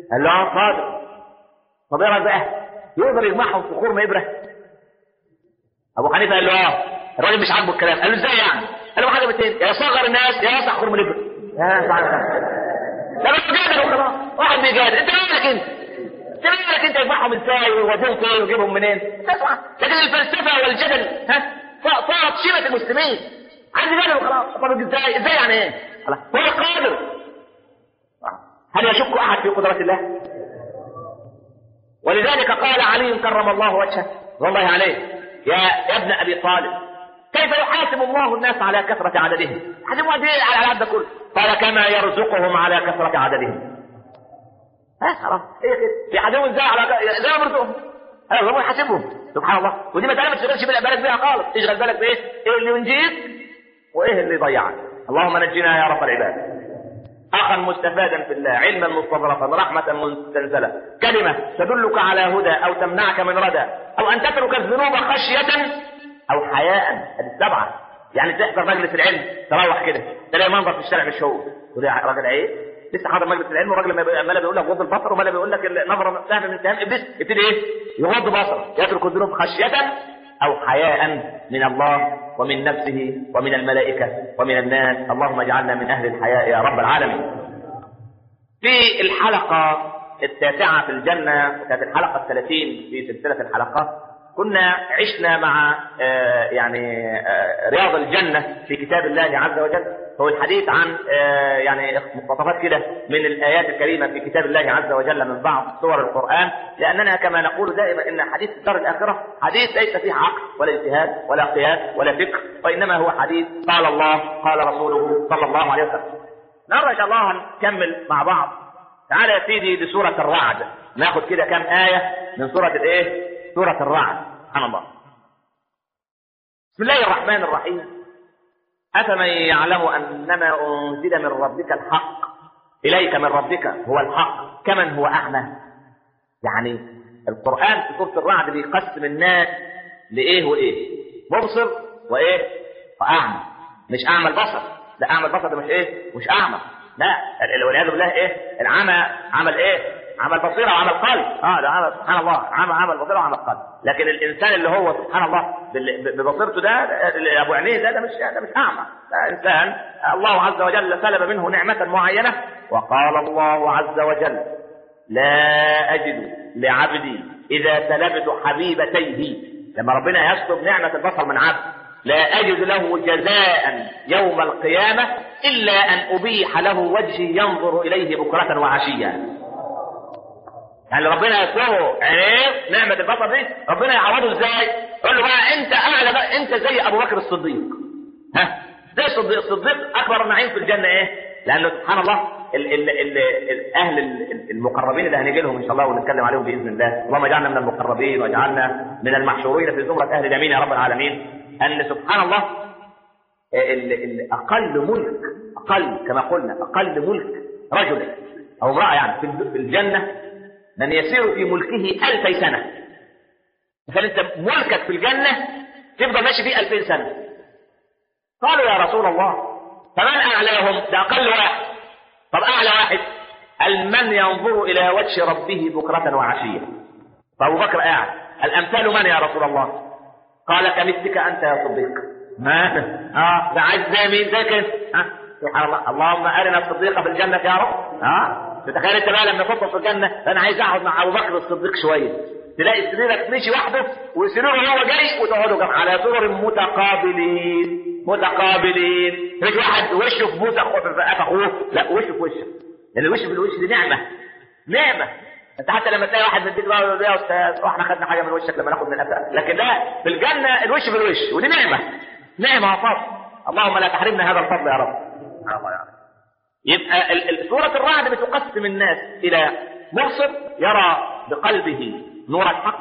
قال له اه قادر طب ايه رايك بقى يقدر يجمعهم في خرم ابره ابو حنيفه قال له اه الراجل مش عاجبه الكلام قال له ازاي يعني قال له حاجه بتين يا صغر الناس يا وسع خرم الابره يا سبحان الله لا بس جادل وخلاص واحد بيجادل انت مالك انت انت مالك انت يجمعهم ازاي ويوديهم فين ويجيبهم منين تسمع لكن الفلسفه والجدل ها صارت شيمه المسلمين عندي جدل وخلاص طب ازاي ازاي يعني ايه خلاص هو قادر هل يشك احد في قدره الله ولذلك قال علي كرم الله وجهه والله عليه يا يا ابن ابي طالب كيف يحاسب الله الناس على كثرة عددهم؟ حاسبوا قد ايه على العدد كله؟ قال كما يرزقهم على كثرة عددهم. ها خلاص ايه كده؟ يحاسبهم ازاي على ك- زي ما بيرزقهم. ايوه هو يحاسبهم سبحان الله ودي مسألة ما تشغلش بالك بيها خالص، تشغل بالك بايه؟ ايه اللي ينجيك وايه اللي يضيعك؟ اللهم نجنا يا رب العباد. أخا مستفادا في الله علما مستظرفا رحمة مستنزلة كلمة تدلك على هدى أو تمنعك من ردى أو أن تترك الذنوب خشية أو حياء هذه السبعة يعني تحضر مجلس العلم تروح كده تلاقي منظر في الشارع مش هو تقول يا راجل ايه لسه حاضر مجلس العلم والراجل لما بي- عمال بيقول لك غض البصر ومال بيقول لك النظره سهم من سهام ابليس يبتدي ايه؟ يغض بصره يترك الذنوب خشيه او حياء من الله ومن نفسه ومن الملائكه ومن الناس اللهم اجعلنا من اهل الحياء يا رب العالمين. في الحلقه التاسعه في الجنه وكانت الحلقه الثلاثين في سلسله الحلقات كنا عشنا مع آه، يعني آه، رياض الجنة في كتاب الله عز وجل هو الحديث عن آه، يعني مقتطفات كده من الآيات الكريمة في كتاب الله عز وجل من بعض سور القرآن لأننا كما نقول دائما إن حديث الدار الآخرة حديث ليس فيه عقل ولا اجتهاد ولا قياس ولا فكر وإنما هو حديث قال الله قال رسوله صلى الله عليه وسلم النهارده إن شاء الله هنكمل مع بعض تعالى يا سيدي لسورة الرعد ناخد كده كام آية من سورة الإيه؟ سورة الرعد سبحان الله بسم الله الرحمن الرحيم أفمن يعلم أنما أنزل من ربك الحق إليك من ربك هو الحق كمن هو أعمى يعني القرآن في سورة الرعد بيقسم الناس لإيه وإيه مبصر وإيه وأعمى مش أعمى البصر ده أعمى البصر ده مش إيه مش أعمى لا والعياذ بالله إيه العمى عمل إيه عمل بصيرة وعمل قلب اه ده عمل سبحان الله عمل عمل بصيرة وعمل قلب لكن الانسان اللي هو سبحان الله بال- ببصيرته ده اللي ابو عينيه ده ده مش ده مش اعمى ده انسان الله عز وجل سلب منه نعمة معينة وقال الله عز وجل لا اجد لعبدي اذا سلبت حبيبتيه لما ربنا يسلب نعمة البصر من عبد لا أجد له جزاء يوم القيامة إلا أن أبيح له وجهي ينظر إليه بكرة وعشيا يعني ربنا يسلبه عينيه نعمة البصر دي ربنا يعوضه ازاي؟ يقول له بقى انت اعلى بقى انت زي ابو بكر الصديق ها زي الصديق الصديق اكبر النعيم في الجنة ايه؟ لانه سبحان الله ال ال ال ال اهل ال- المقربين اللي هنيجي لهم ان شاء الله ونتكلم عليهم باذن الله، اللهم اجعلنا من المقربين واجعلنا من المحشورين في زمرة اهل اليمين يا رب العالمين، ان سبحان الله ال- ال- اقل ملك اقل كما قلنا اقل ملك رجل او امراه يعني في الج- في الجنه من يسير في ملكه ألفي سنة تخيل أنت ملكك في الجنة تفضل ماشي فيه ألفين سنة قالوا يا رسول الله فمن أعلاهم ده أقل واحد طب أعلى واحد قال من ينظر إلى وجه ربه بكرة وعشية فأبو بكر قاعد الأمثال من يا رسول الله قال كمثلك أنت يا صديق ما اه ده عايز زي مين زي كده ها سبحان الله اللهم ارنا الصديق في الجنه يا رب ها تتخيل انت بقى لما تفضل في الجنه انا عايز اقعد مع ابو بكر الصديق شويه تلاقي سريرك مشي وحده وسريره هو جاي وتقعدوا جنب على سرر متقابلين متقابلين مش واحد وشه في بوس اخوه في قفا اخوه لا وشه في وشه لان الوش في الوش دي نعمه نعمه انت حتى لما تلاقي واحد مديك بقى يقول يا استاذ واحنا خدنا حاجه من وشك لما ناخد من قفاك لكن ده في الجنه الوش في الوش ودي نعمه نعمه وفضل اللهم لا تحرمنا هذا الفضل يا رب سبحان الله يعني يبقى ال- ال- سورة الرعد بتقسم الناس إلى مبصر يرى بقلبه نور الحق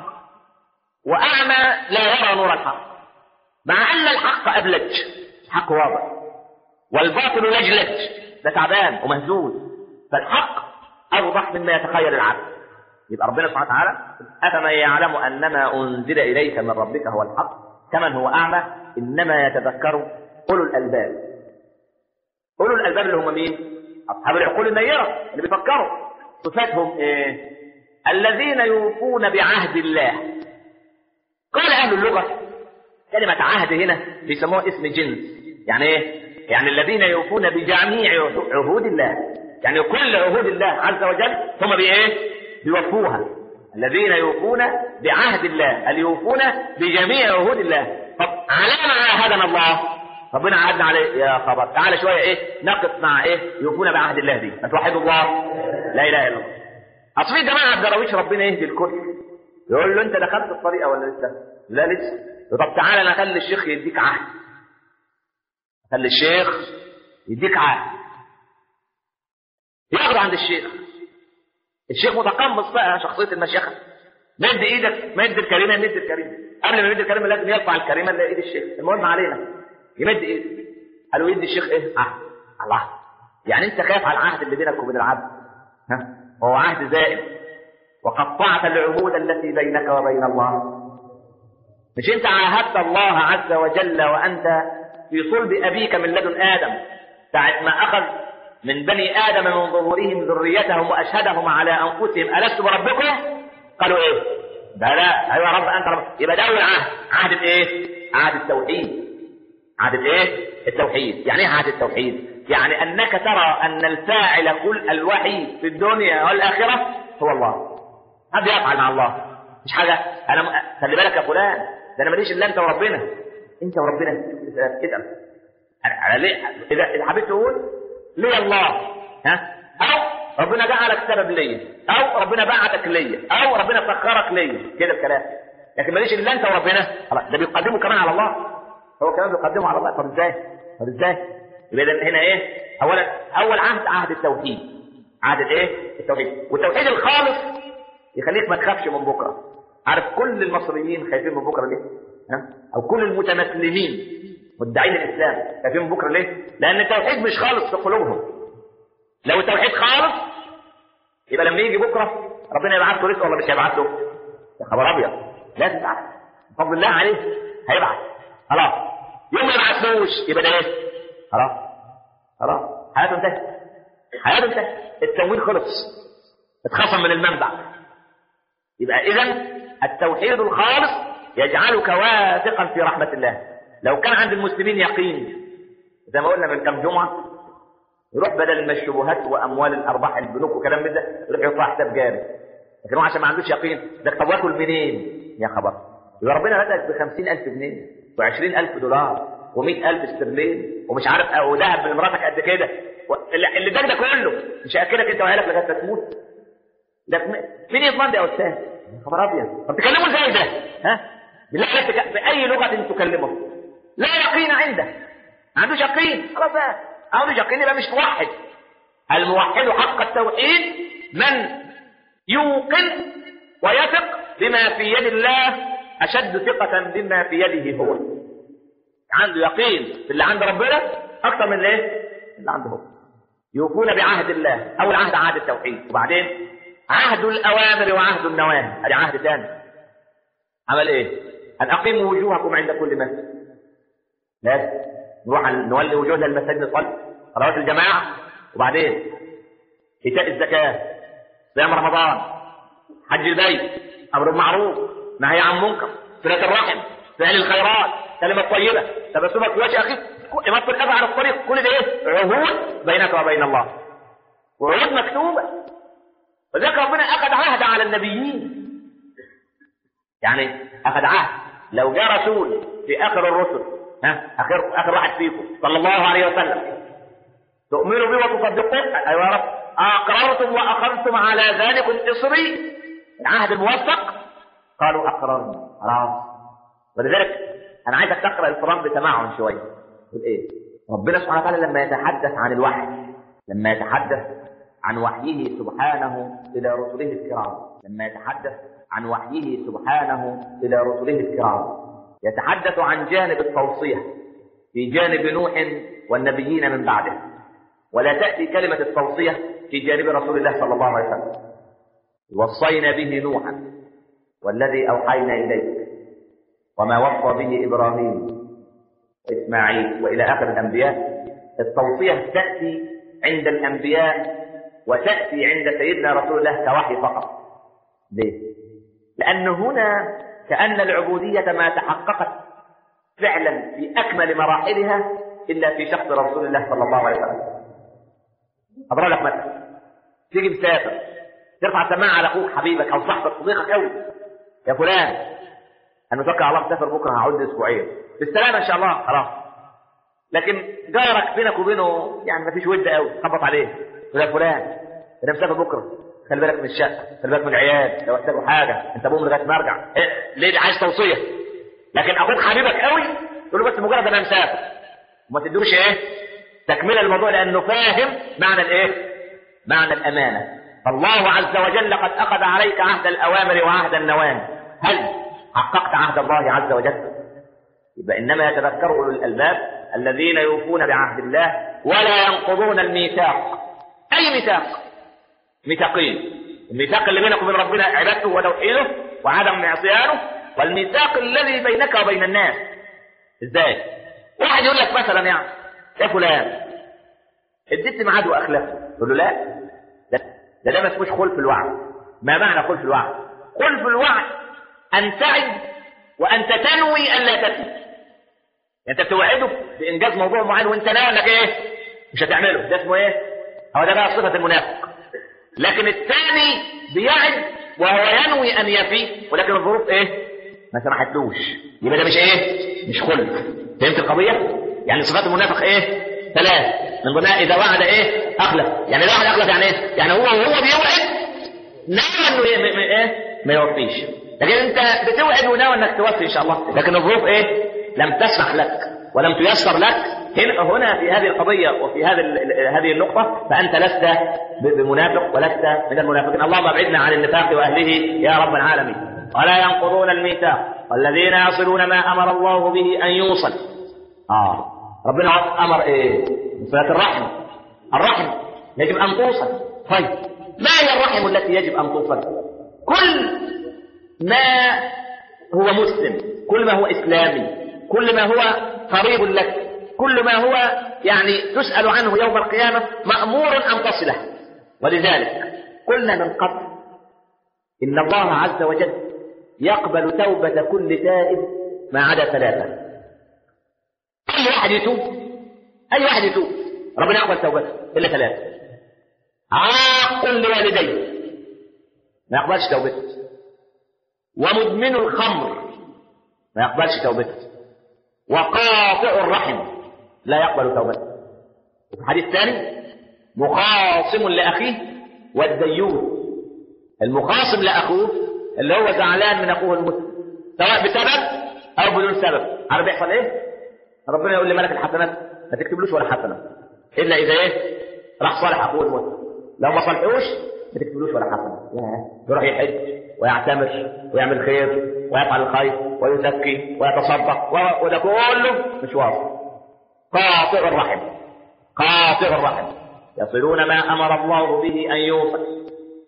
وأعمى لا يرى نور الحق مع أن الحق أبلج الحق واضح والباطل لجلج ده تعبان ومهزوز فالحق أوضح مما يتخيل العبد يبقى ربنا سبحانه وتعالى أفمن يعلم أنما أنزل إليك من ربك هو الحق كمن هو أعمى إنما يتذكر أولو الألباب أولو الألباب اللي هم مين؟ أصحاب العقول النيرة اللي بيفكروا صفاتهم ايه الذين يوفون بعهد الله قال اهل اللغه كلمه عهد هنا بيسموها اسم جنس يعني ايه يعني الذين يوفون بجميع عهود الله يعني كل عهود الله عز وجل هم بايه بيوفوها الذين يوفون بعهد الله اللي يوفون بجميع عهود الله طب على ما عاهدنا الله ربنا عهدنا عليه يا خبر تعالى شويه ايه نقف مع ايه يوفون بعهد الله دي فتوحدوا الله لا اله الا الله اصل في جماعه الدراويش ربنا يهدي الكل يقول له انت دخلت الطريقه ولا لسه؟ لا لسه طب تعالى انا اخلي الشيخ يديك عهد خلي الشيخ يديك عهد ياخد عند الشيخ الشيخ متقمص بقى شخصيه المشيخه مد ايدك مد الكريمه مد الكريمه قبل ما يمد الكريمه لازم يرفع الكريمه اللي ايد الشيخ المهم علينا يمد ايده قالوا يدي الشيخ ايه؟ عهد الله يعني انت خايف على العهد اللي بينك وبين العبد ها هو عهد زائد وقطعت العهود التي بينك وبين الله مش انت عاهدت الله عز وجل وانت في صلب ابيك من لدن ادم ساعه ما اخذ من بني ادم من ظهورهم ذريتهم واشهدهم على انفسهم الست بربكم قالوا ايه بلى ايوه يا رب انت رب يبقى ده اول عهد عهد ايه عهد التوحيد عهد ايه التوحيد يعني ايه عهد التوحيد يعني انك ترى ان الفاعل كل الوحيد في الدنيا والاخره هو الله حد يفعل مع الله مش حاجه انا م... خلي بالك يا فلان ده انا ماليش الا انت وربنا انت وربنا اسال على ليه اذا اذا حبيت تقول ليه الله ها او ربنا جعلك سبب ليا او ربنا بعتك ليا او ربنا سخرك ليا كده الكلام لكن ماليش الا انت وربنا خلاص ده بيقدمه كمان على الله هو كمان بيقدمه على الله طب ازاي طب ازاي يبقى ده هنا ايه اولا اول عهد عهد التوحيد عهد الايه التوحيد والتوحيد الخالص يخليك ما تخافش من بكره عارف كل المصريين خايفين من بكره ليه ها او كل المتمسلمين مدعين الاسلام خايفين من بكره ليه لان التوحيد مش خالص في قلوبهم لو التوحيد خالص يبقى لما يجي بكره ربنا يبعث له رزق ولا مش هيبعث له يا خبر ابيض لازم يبعث بفضل الله عليه هيبعث خلاص يوم ما يبعثوش يبقى ده ايه خلاص خلاص حياته انتهت حياته انتهت التمويل خلص اتخصم من المنبع يبقى اذا التوحيد الخالص يجعلك واثقا في رحمه الله لو كان عند المسلمين يقين زي ما قلنا من كم جمعه يروح بدل ما الشبهات واموال الارباح البنوك وكلام من ده يروح يطلع حساب جاري لكن هو عشان ما عندوش يقين ده طب واكل منين يا خبر يبقى ربنا رزقك ب 50000 جنيه و20000 دولار و100000 استرلين ومش عارف او ذهب لمراتك قد كده اللي ده ده كله مش هياكلك انت وعيالك لغايه ما تموت ده مين يضمن ده يا استاذ؟ يا خبر ابيض طب تكلمه ازاي ده؟ ها؟ بالله عليك باي لغه تكلمه لا يقين عنده ما عندوش يقين خلاص بقى عنده يقين يبقى مش موحد الموحد حق التوحيد من يوقن ويثق بما في يد الله اشد ثقه بما في يده هو عنده يقين في اللي عند ربنا اكثر من ايه اللي عنده هو يوفون بعهد الله اول عهد عهد التوحيد وبعدين عهد الاوامر وعهد النواهي ادي عهد ثاني عمل ايه ان اقيموا وجوهكم عند كل مسجد لازم نروح نولي وجوهنا المساجد نصلي صلوات الجماعه وبعدين ايتاء الزكاه صيام رمضان حج البيت امر بالمعروف نهي عن منكر صله الرحم فعل الخيرات كلمه طيبه تبسمك في وجه اخيك اماطه الاذى على الطريق كل ده ايه عهود بينك وبين الله وعهود مكتوبه وذلك ربنا اخذ عهد على النبيين يعني اخذ عهد لو جاء رسول في اخر الرسل ها اخر اخر واحد فيكم صلى الله عليه وسلم تؤمنوا به وتصدقوه ايوه يا رب اقررتم واخذتم على ذلكم اصري العهد الموثق قالوا اقررنا خلاص ولذلك انا عايزك تقرا القران بتمعن شويه تقول ايه ربنا سبحانه وتعالى لما يتحدث عن الوحي لما يتحدث عن وحيه سبحانه الى رسله الكرام لما يتحدث عن وحيه سبحانه الى رسله الكرام يتحدث عن جانب التوصيه في جانب نوح والنبيين من بعده ولا تاتي كلمه التوصيه في جانب رسول الله صلى الله عليه وسلم وصينا به نوحا والذي اوحينا اليك وما وصى به ابراهيم واسماعيل والى اخر الانبياء التوصيه تاتي عند الانبياء وتأتي عند سيدنا رسول الله كوحي فقط ليه؟ لأن هنا كأن العبودية ما تحققت فعلا في أكمل مراحلها إلا في شخص رسول الله صلى الله عليه وسلم أضرب لك مثل تيجي مسافر ترفع سماعة على أخوك حبيبك أو صاحبك صديقك أوي يا فلان أنا متوكل على الله مسافر بكرة هعود أسبوعين بالسلامة إن شاء الله خلاص لكن جارك بينك وبينه يعني مفيش ود قوي خبط عليه يقول يا فلان انا مسافر بكره خلي بالك من الشقه خلي بالك من العيال لو احتاجوا حاجه انت بقوم لغايه ما ارجع إيه؟ ليه عايز توصيه لكن اخوك حبيبك قوي تقول له بس مجرد انا مسافر وما تدوش ايه تكمله الموضوع لانه فاهم معنى الايه معنى الامانه فالله عز وجل قد اخذ عليك عهد الاوامر وعهد النواهي هل حققت عهد الله عز وجل يبقى انما يتذكر اولو الالباب الذين يوفون بعهد الله ولا ينقضون الميثاق اي ميثاق ميثاقين الميثاق اللي بينك وبين ربنا عبادته وتوحيده وعدم معصيانه والميثاق الذي بينك وبين الناس ازاي واحد يقول لك مثلا يعني يا فلان اديت ميعاد واخلفت تقول له لا ده ده, ده ما اسموش خلف الوعد ما معنى خلف الوعد خلف الوعد ان تعد وانت تنوي ان لا تفي انت بتوعده بانجاز موضوع معين وانت ناوي انك ايه مش هتعمله ده اسمه ايه هو ده بقى صفه المنافق لكن الثاني بيعد وهو ينوي ان يفي ولكن الظروف ايه ما سمحتلوش يبقى ده مش ايه مش خلف فهمت القضيه يعني صفات المنافق ايه ثلاث من ضمنها اذا وعد ايه اخلف يعني اذا وعد اخلف يعني ايه يعني هو وهو بيوعد ناوي انه ايه م- م- ايه ما يوفيش لكن انت بتوعد وناوي انك توفي ان شاء الله لكن الظروف ايه لم تسمح لك ولم تيسر لك هنا هنا في هذه القضيه وفي هذه ال- هذه النقطه فانت لست ب- بمنافق ولست من المنافقين اللهم ابعدنا عن النفاق واهله يا رب العالمين ولا ينقضون الميثاق والذين يصلون ما امر الله به ان يوصل اه ربنا امر ايه صله الرحم الرحم يجب ان توصل طيب ما هي الرحم التي يجب ان توصل كل ما هو مسلم كل ما هو اسلامي كل ما هو قريب لك كل ما هو يعني تسال عنه يوم القيامه مامور ان تصله ولذلك قلنا من قبل ان الله عز وجل يقبل توبه كل تائب ما عدا ثلاثه اي واحد يتوب اي واحد يتوب ربنا يقبل توبته الا ثلاثه عاق لوالديه ما يقبلش توبته ومدمن الخمر ما يقبلش توبته وقاطع الرحم لا يقبل توبته وفي حديث ثاني مخاصم لاخيه والديوث المخاصم لاخوه اللي هو زعلان من اخوه المسلم سواء بسبب او بدون سبب عارف بيحصل ايه؟ ربنا يقول لملك الحسنات ما تكتبلوش ولا حسنه الا اذا ايه؟ راح صالح اخوه المسلم لو ما صالحوش ما تكتبلوش ولا حسنه ياه يروح يحج ويعتمر ويعمل خير ويفعل الخير ويزكي ويتصدق و- وده كله مش واضح قاطع الرحم قاطع الرحم يصلون ما امر الله به ان يوصل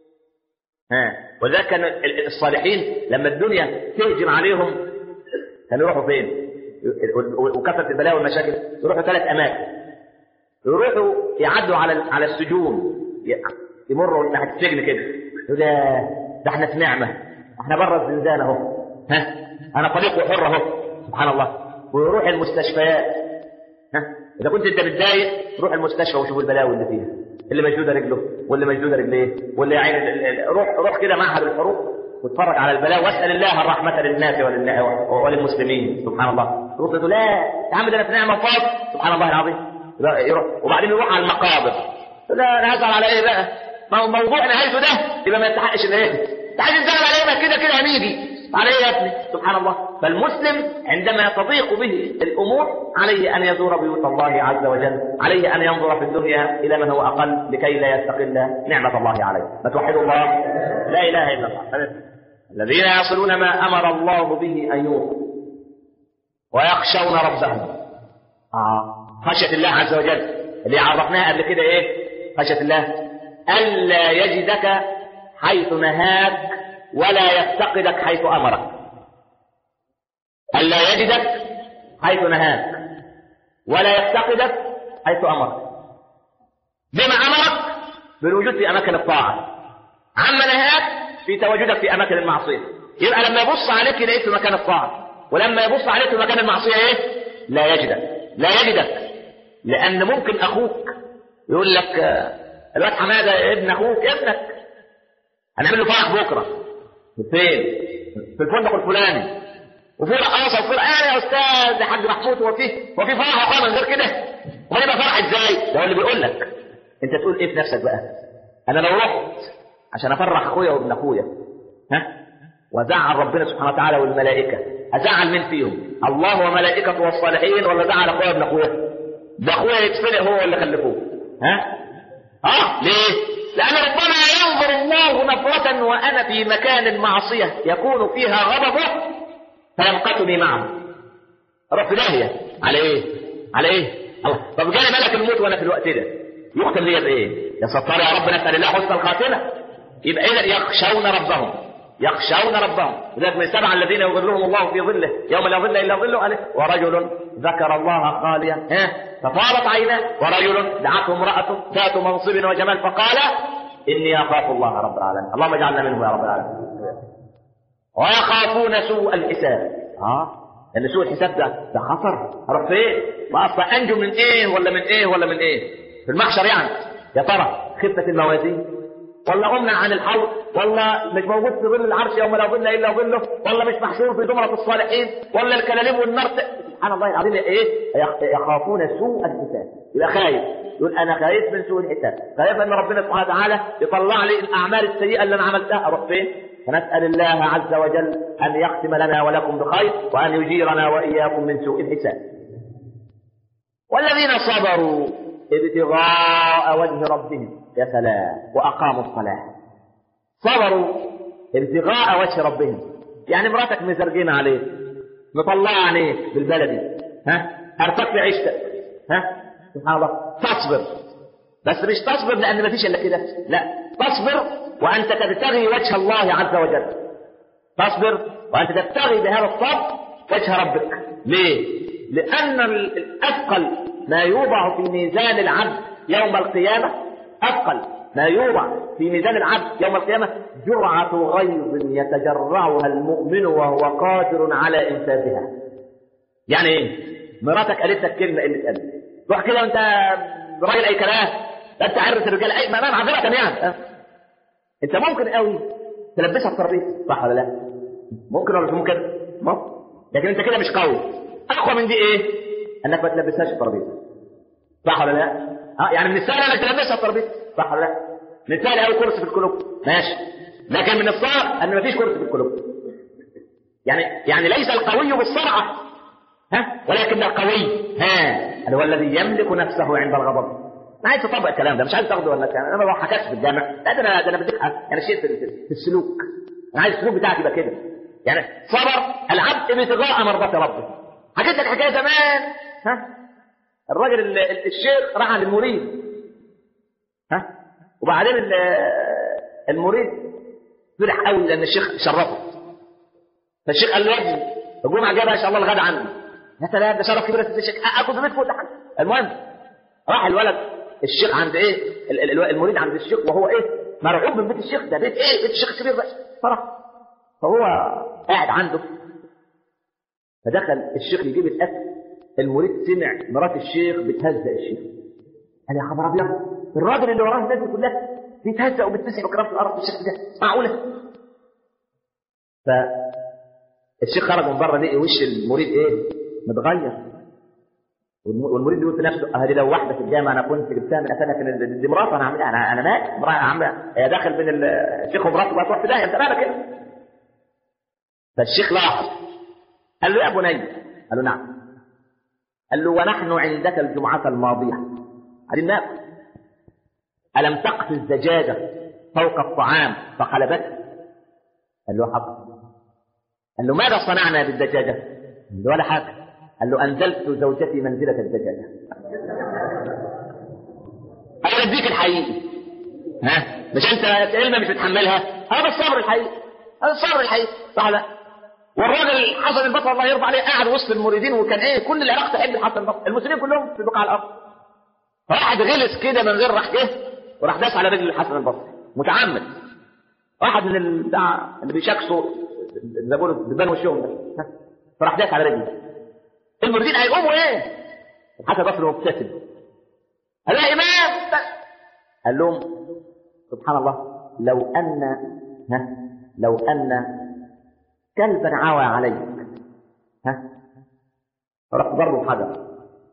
ها وذلك كان ال- الصالحين لما الدنيا تهجم عليهم كانوا يروحوا فين؟ وكثره البلاوي والمشاكل يروحوا ثلاث اماكن يروحوا يعدوا على ال- على السجون ي- يمروا ناحيه السجن كده يقول ده ده احنا في نعمه احنا بره الزنزانه اهو ها انا طليق وحر اهو سبحان الله ويروح المستشفيات ها اذا كنت انت متضايق روح المستشفى وشوف البلاوي اللي فيها اللي مشدوده رجله واللي مشدوده رجليه واللي عين ال- ال- روح روح كده معهد الحروق واتفرج على البلاء واسال الله الرحمه للناس ولله- وللمسلمين سبحان الله تروح تقول لا يا عم ده انا في نعمه فاض سبحان الله العظيم يبقى يروح وبعدين يروح على المقابر يقول لا انا هزعل على ايه بقى ما هو موضوع نهايته ده يبقى ما يستحقش ان ايه انت عايز تزعل على ايه ما كده كده هنيجي على ايه يا ابني سبحان الله فالمسلم عندما تضيق به الامور عليه ان يزور بيوت الله عز وجل عليه ان ينظر في الدنيا الى من هو اقل لكي لا يستقل نعمه الله عليه فتوحدوا الله لا اله الا الله الذين يصلون ما امر الله به ان يوصل ويخشون ربهم آه. خشيه الله عز وجل اللي عرفناها قبل كده ايه خشيه الله الا يجدك حيث نهاك ولا يفتقدك حيث امرك الا يجدك حيث نهاك ولا يفتقدك حيث امرك بما امرك بالوجود في اماكن الطاعه عما نهاك في تواجدك في اماكن المعصيه يبقى لما يبص عليك يلاقيك في مكان الطاعه ولما يبص عليك في مكان المعصيه ايه لا يجدك لا يجدك لان ممكن اخوك يقول لك آه، الواد حماده ابن اخوك ابنك هنعمل له فرح بكره فين في الفندق الفلاني وفي رقاصه وفي انا يا استاذ يا حاج محمود هو في هو في فرح خالص غير كده امال يبقى فرح ازاي ده هو اللي بيقول لك انت تقول ايه في نفسك بقى انا لو رحت عشان افرح اخويا وابن اخويا ها وزعل ربنا سبحانه وتعالى والملائكه ازعل مين فيهم الله وملائكته والصالحين ولا زعل اخويا وابن اخويا ده اخويا يتفلق هو اللي خلفوه ها اه ليه لان ربما ينظر الله نظره وانا في مكان معصيه يكون فيها غضبه فيمقتني معه اروح في داهيه على ايه على ايه الله طب جالي ملك الموت وانا في الوقت ده يقتل لي بايه يا ستار يا رب نسال الله حسن الخاتمه يبقى اذا يخشون ربهم يخشون ربهم ولذلك من سبع الذين يظلهم الله في ظله يوم لا ظل الا ظله قال ورجل ذكر الله خاليا ها فطالت عيناه ورجل دعته امراته ذات منصب وجمال فقال اني اخاف الله رب العالمين اللهم اجعلنا منه يا رب العالمين ويخافون سوء الحساب اه لان سوء الحساب ده ده خطر اروح فين؟ واصلا انجو من ايه ولا من ايه ولا من ايه؟ في المحشر يعني يا ترى خفه الموازين ولا امنع عن الحوض ولا مش موجود في ظل العرش يوم لا ظل الا ظله ولا مش محشور في زمره الصالحين ولا الكلاليب والنار ت- سبحان الله العظيم ايه يخ- يخافون سوء الحساب يبقى خايف يقول انا خايف من سوء الحساب خايف ان ربنا سبحانه وتعالى يطلع لي الاعمال السيئه اللي انا عملتها اروح فين فنسال الله عز وجل ان يختم لنا ولكم بخير وان يجيرنا واياكم من سوء الحساب والذين صبروا ابتغاء وجه ربهم يا سلام واقاموا الصلاه صبروا ابتغاء وجه ربهم يعني مراتك مزرجين عليك مطلعه عليك بالبلدي ها ارتك في عيشتك ها سبحان الله تصبر بس مش تصبر لان ما فيش الا كده لا تصبر وانت تبتغي وجه الله عز وجل تصبر وانت تبتغي بهذا الصبر وجه ربك ليه لان ال- الاثقل ما يوضع في ميزان العبد يوم القيامه اثقل ما يوضع في ميزان العبد يوم القيامه جرعه غيظ يتجرعها المؤمن وهو قادر على انفاذها يعني ايه مراتك قالت لك كلمه قله ادب روح كده وانت راجل اي كلام ده انت عرس الرجال اي ما انا معذره يعني أه. انت ممكن قوي تلبسها الترابيزه صح ولا لا ممكن ولا مش ممكن ممكن لكن انت كده مش قوي اقوى من دي ايه انك ما تلبسهاش الترابيزه صح ولا لا اه يعني من السهل انك تلبسها الترابيزه صح ولا لا من السهل قوي كرسي في الكلوب ماشي لكن من الصعب ان ما فيش كرسي في الكلوب يعني يعني ليس القوي بالسرعه ها ولكن القوي ها اللي هو الذي يملك نفسه عند الغضب انا عايز تطبق الكلام ده مش عايز تاخده ولا كلام انا ما بضحكش في الجامع لا ده انا ده انا بديك يعني شيء في, في السلوك انا عايز السلوك بتاعك يبقى كده يعني صبر العبد ابتغاء مرضات ربه حكيت لك حكايه زمان ها الراجل ال- ال- الشيخ راح عند المريد ها وبعدين ال- المريد فرح قوي لان الشيخ شرفه فالشيخ قال له يا ابني الجمعه جايه بقى ان شاء الله الغدا عندي يا سلام ده شرف كبير يا الشيخ اكل في بيتكم ولا حاجه المهم راح الولد الشيخ عند ايه ال- ال- ال- المريد عند الشيخ وهو ايه مرعوب من بيت الشيخ ده بيت ايه بيت الشيخ الكبير بقى فرح فهو قاعد عنده فدخل الشيخ يجيب الاكل المريد سمع مرات الشيخ بتهزق الشيخ قال يا خبر ابيض الراجل اللي وراه الناس دي كلها بيتهزق وبيتمسح وكلام في الارض بالشكل ده معقوله فالشيخ خرج من بره لقي وش المريد ايه متغير والم- والمريد يقول في نفسه هذه لو واحده في الجامعه انا كنت جبتها من اسنه كان دي مراتي انا عاملها انا انا مالي مراتي عامله هي داخل بين ال- الشيخ ومراته بقى تروح في داهيه انت مالك كده فالشيخ لاحظ قال له يا بني قال له نعم قال له ونحن عندك الجمعة الماضية قال ناكل ألم تقفز دجاجة فوق الطعام فقلبته قال له حق قال له ماذا صنعنا بالدجاجة قال له ولا حاجة قال له أنزلت زوجتي منزلة الدجاجة أنا أديك الحقيقي ها مش أنت كلمة مش بتحملها هذا الصبر الحقيقي هذا الصبر الحقيقي صح ولا لا؟ والراجل حسن البصري الله يرضى عليه قاعد وسط المريدين وكان ايه كل العراق تحب حسن البصري المسلمين كلهم في بقاع الارض فواحد غلس كده من غير راح جه وراح داس على رجل الحسن البصري متعمد واحد من ال- بتاع اللي بيشكسوا زي ما بيقولوا دبان وشهم ده ها؟ فراح داس على رجله المريدين هيقوموا ايه؟ الحسن البصري مبتسم قال له يا امام قال لهم سبحان الله لو ان ها لو ان كلبا عوى عليك ها رحت ضربه بحجر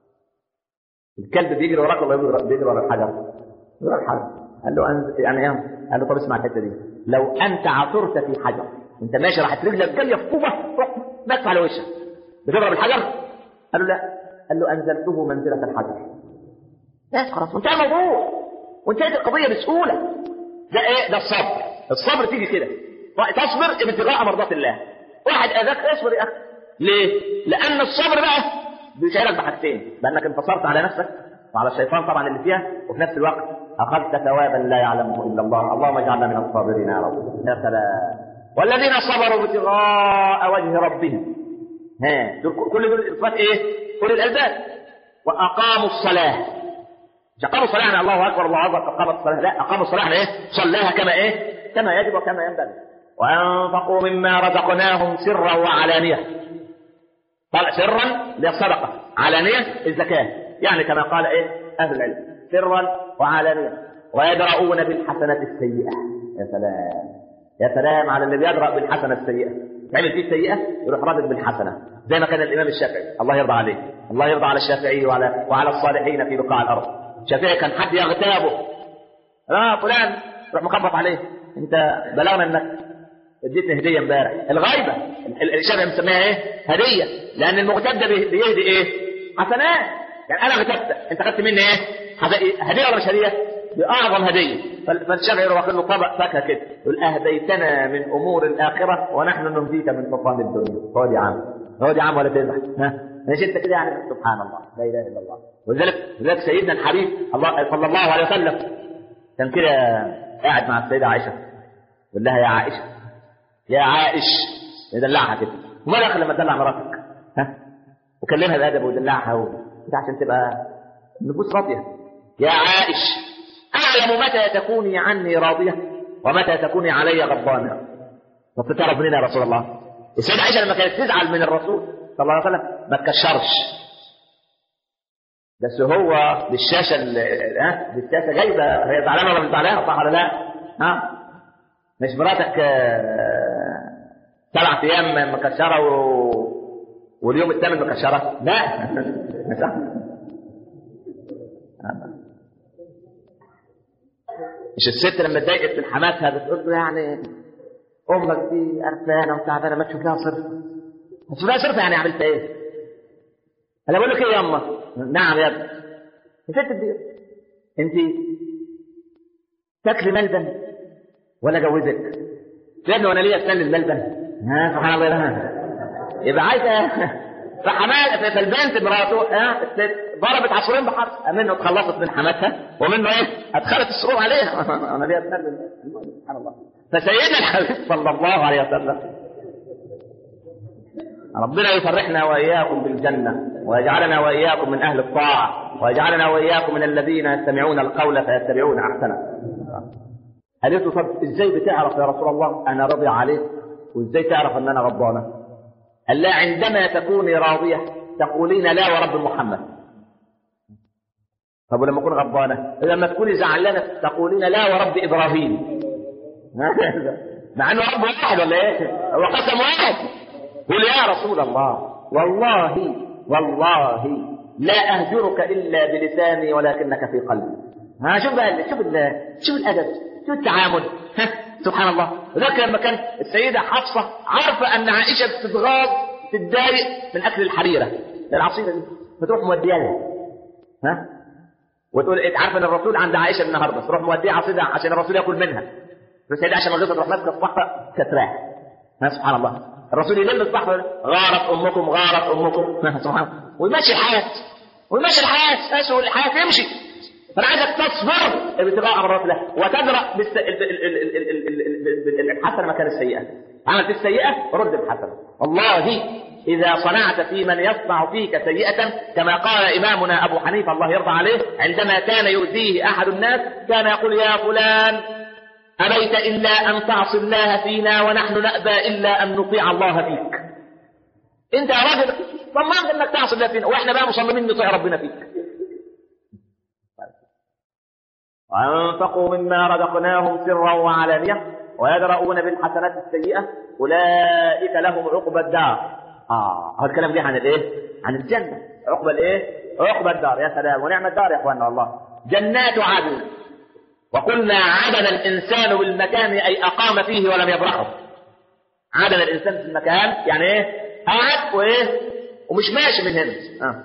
الكلب بيجري وراك ولا بيجري بيجري ورا الحجر؟ ورا الحجر قال له أنت يعني ايه؟ قال له طب اسمع الحته دي لو انت عثرت في حجر انت ماشي راحت رجلك جايه في طوبه روح نكف على وشك بتضرب الحجر؟ قال له لا قال له انزلته منزله الحجر بس خلاص وانتهى الموضوع وانتهت القضيه بسهوله ده ايه ده الصبر الصبر تيجي كده تصبر ابتغاء مرضات الله واحد اذاك اصبر يا اخي ليه لان الصبر بقى بيشعرك بحاجتين بانك انتصرت على نفسك وعلى الشيطان طبعا اللي فيها وفي نفس الوقت اخذت ثوابا لا يعلمه الا الله اللهم اجعلنا من الصابرين يا رب يا سلام والذين صبروا ابتغاء وجه ربهم ها دول كل دول صفات ايه؟ كل الالباب واقاموا الصلاه مش اقاموا الصلاه يعني الله اكبر الله اكبر اقامت الصلاه لا اقاموا الصلاه يعني ايه؟ صلاها كما ايه؟ كما يجب وكما ينبغي وانفقوا مما رزقناهم سرا وعلانيه قال سرا للصدقه علانيه الزكاه يعني كما قال ايه؟ اهل العلم سرا وعلانيه ويدرؤون بالحسنه السيئه يا سلام يا سلام على اللي بيدرأ بالحسنه السيئه تعمل فيه سيئه يروح رادد بالحسنه زي ما كان الامام الشافعي الله يرضى عليه الله يرضى على الشافعي وعلى وعلى الصالحين في بقاع الارض الشافعي كان حد يغتابه اه فلان روح مخبط عليه انت بلغنا انك اديتني هديه امبارح الغيبه ال- ال- الشافعي مسميها ايه هديه لان المغتاب ده بي- بيهدي ايه حسنات يعني انا غتبتك انت خدت مني ايه حد- هديه ولا مش هديه دي اعظم هديه فال- فالشافعي يروح واخد له طبق فاكهه كده يقول اهديتنا من امور الاخره ونحن نهديك من حطام الدنيا خد يا عم خد يا عم ولا تزعل ها ماشي انت كده يعني سبحان الله لا اله الا الله ولذلك لذلك سيدنا الحبيب الله صلى الله عليه وسلم كان كده قاعد مع السيده عائشه يقول لها يا عائشه يا عائش يدلعها كده وما دخل لما تدلع مراتك ها وكلمها بادب ودلعها و... كده عشان تبقى النفوس راضيه يا عائش اعلم متى تكوني عني راضيه ومتى تكوني علي غضبانه طب تعرف منين يا رسول الله السيدة عائشة لما كانت تزعل من الرسول صلى الله عليه وسلم ما تكشرش بس هو بالشاشة ال- ها بالشاشة جايبة هي زعلانة ولا مش زعلانة صح ولا لا؟ ها؟ مش مراتك آه، سبع أيام مكشرة و... واليوم الثامن مكشرة؟ لا مش صح. مش الست لما اتضايقت من حماتها بتقول له يعني امك دي قرفانه وتعبانه ما تشوف لها صرف تشوف لها صرف يعني عملت ايه؟ انا بقول لك ايه يا اما؟ نعم يا ابني يا ست كبيره انت تاكلي ملبن ولا جوزك؟ يا ابني وانا ليا استنى الملبن؟ ها سبحان الله يا يبقى عايزه فحمال فالبنت مراته ها الست ضربت عصفورين بحر منه اتخلصت من حماتها ومنه ايه؟ ادخلت السرور عليها انا ليا استنى سبحان الله فسيدنا الحبيب صلى الله عليه وسلم ربنا يفرحنا واياكم بالجنه ويجعلنا واياكم من اهل الطاعه ويجعلنا واياكم من الذين يستمعون القول فيتبعون احسنه. قالت له طب ازاي بتعرف يا رسول الله انا راضي عليك وازاي تعرف ان انا غضبانه؟ قال لا عندما تكوني راضيه تقولين لا ورب محمد. طب ولما اكون غضبانه؟ لما تكوني زعلانه تقولين لا ورب ابراهيم. مع انه رب واحد ولا ايه؟ هو قسم واحد. قل يا رسول الله والله والله لا اهجرك الا بلساني ولكنك في قلبي. ها شوف بقى شوف ال- شوف الادب شوف التعامل ها سبحان الله ذكر لما كان السيده حفصه عارفه ان عائشه بتتغاض تتضايق من اكل الحريره العصيده دي فتروح موديها لها ها وتقول إيه عارفه ان الرسول عند عائشه النهارده تروح موديه عصيده عشان الرسول ياكل منها فالسيده عائشه مريضه تروح ماسكه الصحفه كتراها ها سبحان الله الرسول يلم الصحفه غارت امكم غارت امكم ها سبحان الله ويمشي الحياه ويمشي الحياه ماشي والحياه تمشي فانا عايزك تصبر ابتغاء امرات الله وتدرا بالس... ال- ال- ال- ال- ال- ال- ال- ال- الحسنه مكان السيئه عملت السيئه رد الحسنه والله إذا صنعت في من يصنع فيك سيئة كما قال إمامنا أبو حنيفة الله يرضى عليه عندما كان يؤذيه أحد الناس كان يقول يا فلان أبيت إلا أن تعصي الله فينا ونحن نأبى إلا أن نطيع الله فيك أنت يا راجل ضمنت أنك تعصي الله فينا وإحنا بقى مصممين نطيع ربنا فيك وأنفقوا مما رزقناهم سرا وعلانية ويدرؤون بالحسنات السيئة أولئك لهم عقبى الدار آه هذا الكلام جه عن الإيه؟ عن الجنة عقبى الإيه؟ عقبى الدار يا سلام ونعم الدار يا إخواننا والله جنات عدن وقلنا عدن الإنسان بالمكان أي أقام فيه ولم يبرحه عدن الإنسان في المكان يعني إيه؟ قاعد وإيه؟ ومش ماشي من هنا آه.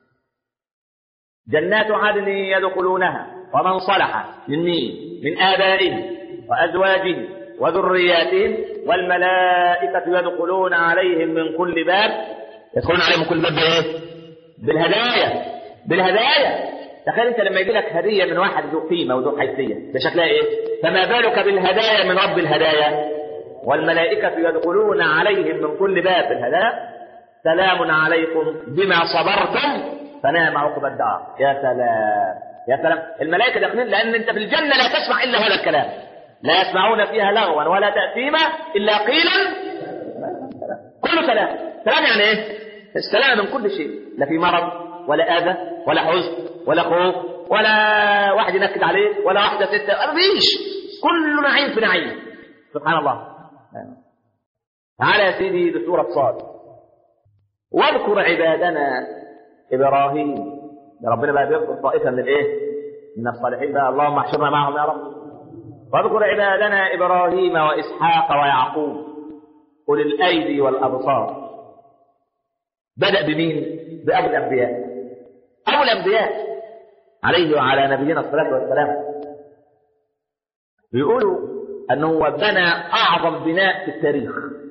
جنات عدن يدخلونها ومن صلح من مين؟ من آبائهم وأزواجهم وذرياتهم والملائكة يدخلون عليهم من كل باب يدخلون عليهم من كل باب بإيه؟ بالهدايا بالهدايا تخيل انت لما يجي لك هديه من واحد ذو قيمه وذو حيثيه ده شكلها ايه؟ فما بالك بالهدايا من رب الهدايا والملائكه يدخلون عليهم من كل باب الهدايا سلام عليكم بما صبرتم فنام عقب الدار يا سلام يا سلام الملائكه داخلين لان انت في الجنه لا تسمع الا هذا الكلام لا يسمعون فيها لغوا ولا تاثيما الا قيلا كله سلام سلام يعني ايه؟ السلام من كل شيء لا في مرض ولا اذى ولا حزن ولا خوف ولا واحد ينكد عليك ولا واحده ست مفيش كله نعيم في نعيم سبحان الله تعالى يا سيدي بسوره صاد واذكر عبادنا ابراهيم ده ربنا بقى بيذكر طائفه من الايه؟ من الصالحين بقى اللهم احشرنا معهم يا رب واذكر عبادنا ابراهيم واسحاق ويعقوب اولي الايدي والابصار بدا بمين؟ بابو الانبياء ابو الانبياء عليه وعلى نبينا الصلاه والسلام بيقولوا انه بنى اعظم بناء في التاريخ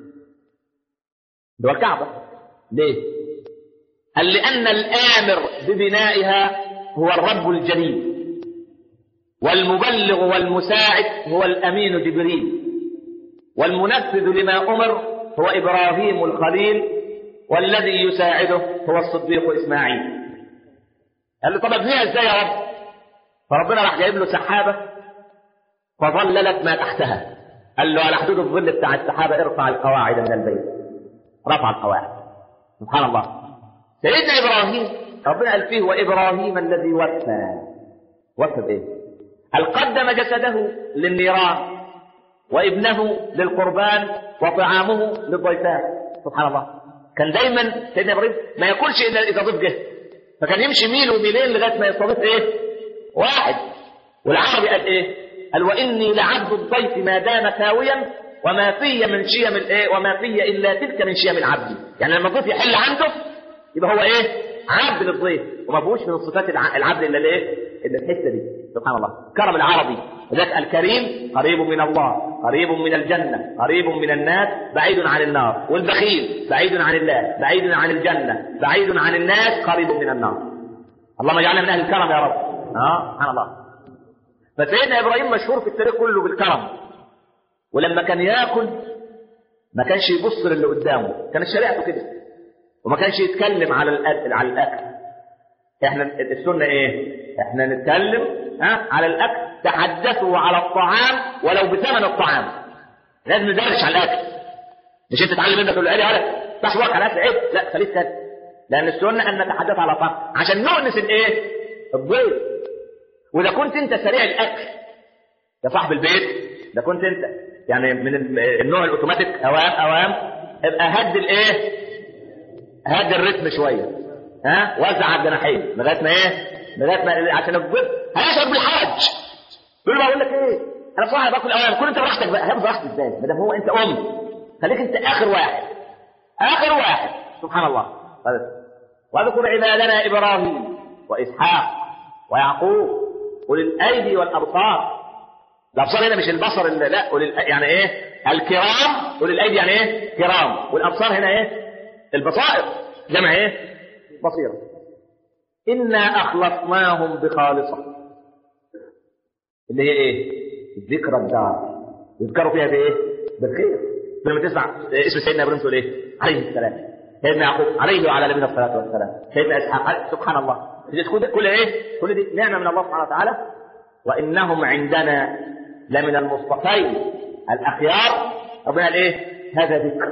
هو الكعبه ليه؟ قال لأن الآمر ببنائها هو الرب الجليل والمبلغ والمساعد هو الأمين جبريل والمنفذ لما أمر هو إبراهيم الخليل والذي يساعده هو الصديق إسماعيل قال له طب ابنيها ازاي يا رب فربنا راح جايب له سحابة فظللت ما تحتها قال له على حدود الظل بتاع السحابة ارفع القواعد من البيت رفع القواعد سبحان الله سيدنا ابراهيم ربنا قال فيه وابراهيم الذي وفى وفى بايه؟ هل قدم جسده للنيران وابنه للقربان وطعامه للضيفان سبحان الله كان دايما سيدنا ابراهيم ما ياكلش الا اذا ضيف جه فكان يمشي ميل وميلين لغايه ما يستضيف ايه؟ واحد والعربي قال ايه؟ قال واني لعبد الضيف ما دام ثاويا وما في من شيم الايه؟ وما في الا تلك من شيم العبد يعني لما الضيف يحل عنده يبقى هو ايه؟ عبد للضيف وما فيهوش من صفات العبد الا الايه؟ الا الحته دي سبحان الله كرم العربي وذاك الكريم قريب من الله قريب من الجنة قريب من الناس بعيد عن النار والبخيل بعيد عن الله بعيد عن الجنة بعيد عن الناس قريب من النار اللهم اجعلنا من اهل الكرم يا رب اه سبحان الله فسيدنا ابراهيم مشهور في التاريخ كله بالكرم ولما كان ياكل ما كانش يبص للي قدامه كانت شريعته كده وما كانش يتكلم على الاكل على الاكل احنا السنه ايه احنا نتكلم ها على الاكل تحدثوا على الطعام ولو بثمن الطعام لازم ندرش على الاكل مش انت تتعلم منك تقول لي ولا تحوك على الاكل عيب لا خليك كده لان السنه ان نتحدث على الطعام عشان نؤنس الايه الضيف واذا كنت انت سريع الاكل يا صاحب البيت ده كنت انت يعني من النوع الاوتوماتيك اوام اوام ابقى هد الايه هد الريتم شويه ها وزع الجناحين لغايه ما ايه لغايه ما عشان الضيف هيشعر بالحرج يقول له بقول لك ايه انا بصراحه باكل اوام كل انت براحتك بقى هي براحتك ازاي ما دام هو انت ام خليك انت اخر واحد اخر واحد سبحان الله واذكر عبادنا ابراهيم واسحاق ويعقوب اولي الايدي والابصار الابصار هنا مش البصر اللي لا اولي يعني ايه الكرام اولي الايدي يعني ايه كرام والابصار هنا ايه البصائر جمع ايه بصيره انا اخلصناهم بخالصه اللي هي ايه ذكرى الدار يذكروا فيها بايه بالخير لما تسمع اسم سيدنا ابراهيم تقول ايه عليه السلام سيدنا يعقوب عليه وعلى نبينا الصلاه والسلام سيدنا اسحاق سبحان الله كل كل ايه كل دي نعمه من الله سبحانه وتعالى وانهم عندنا لمن المصطفين الاخيار ربنا قال ايه هذا ذكر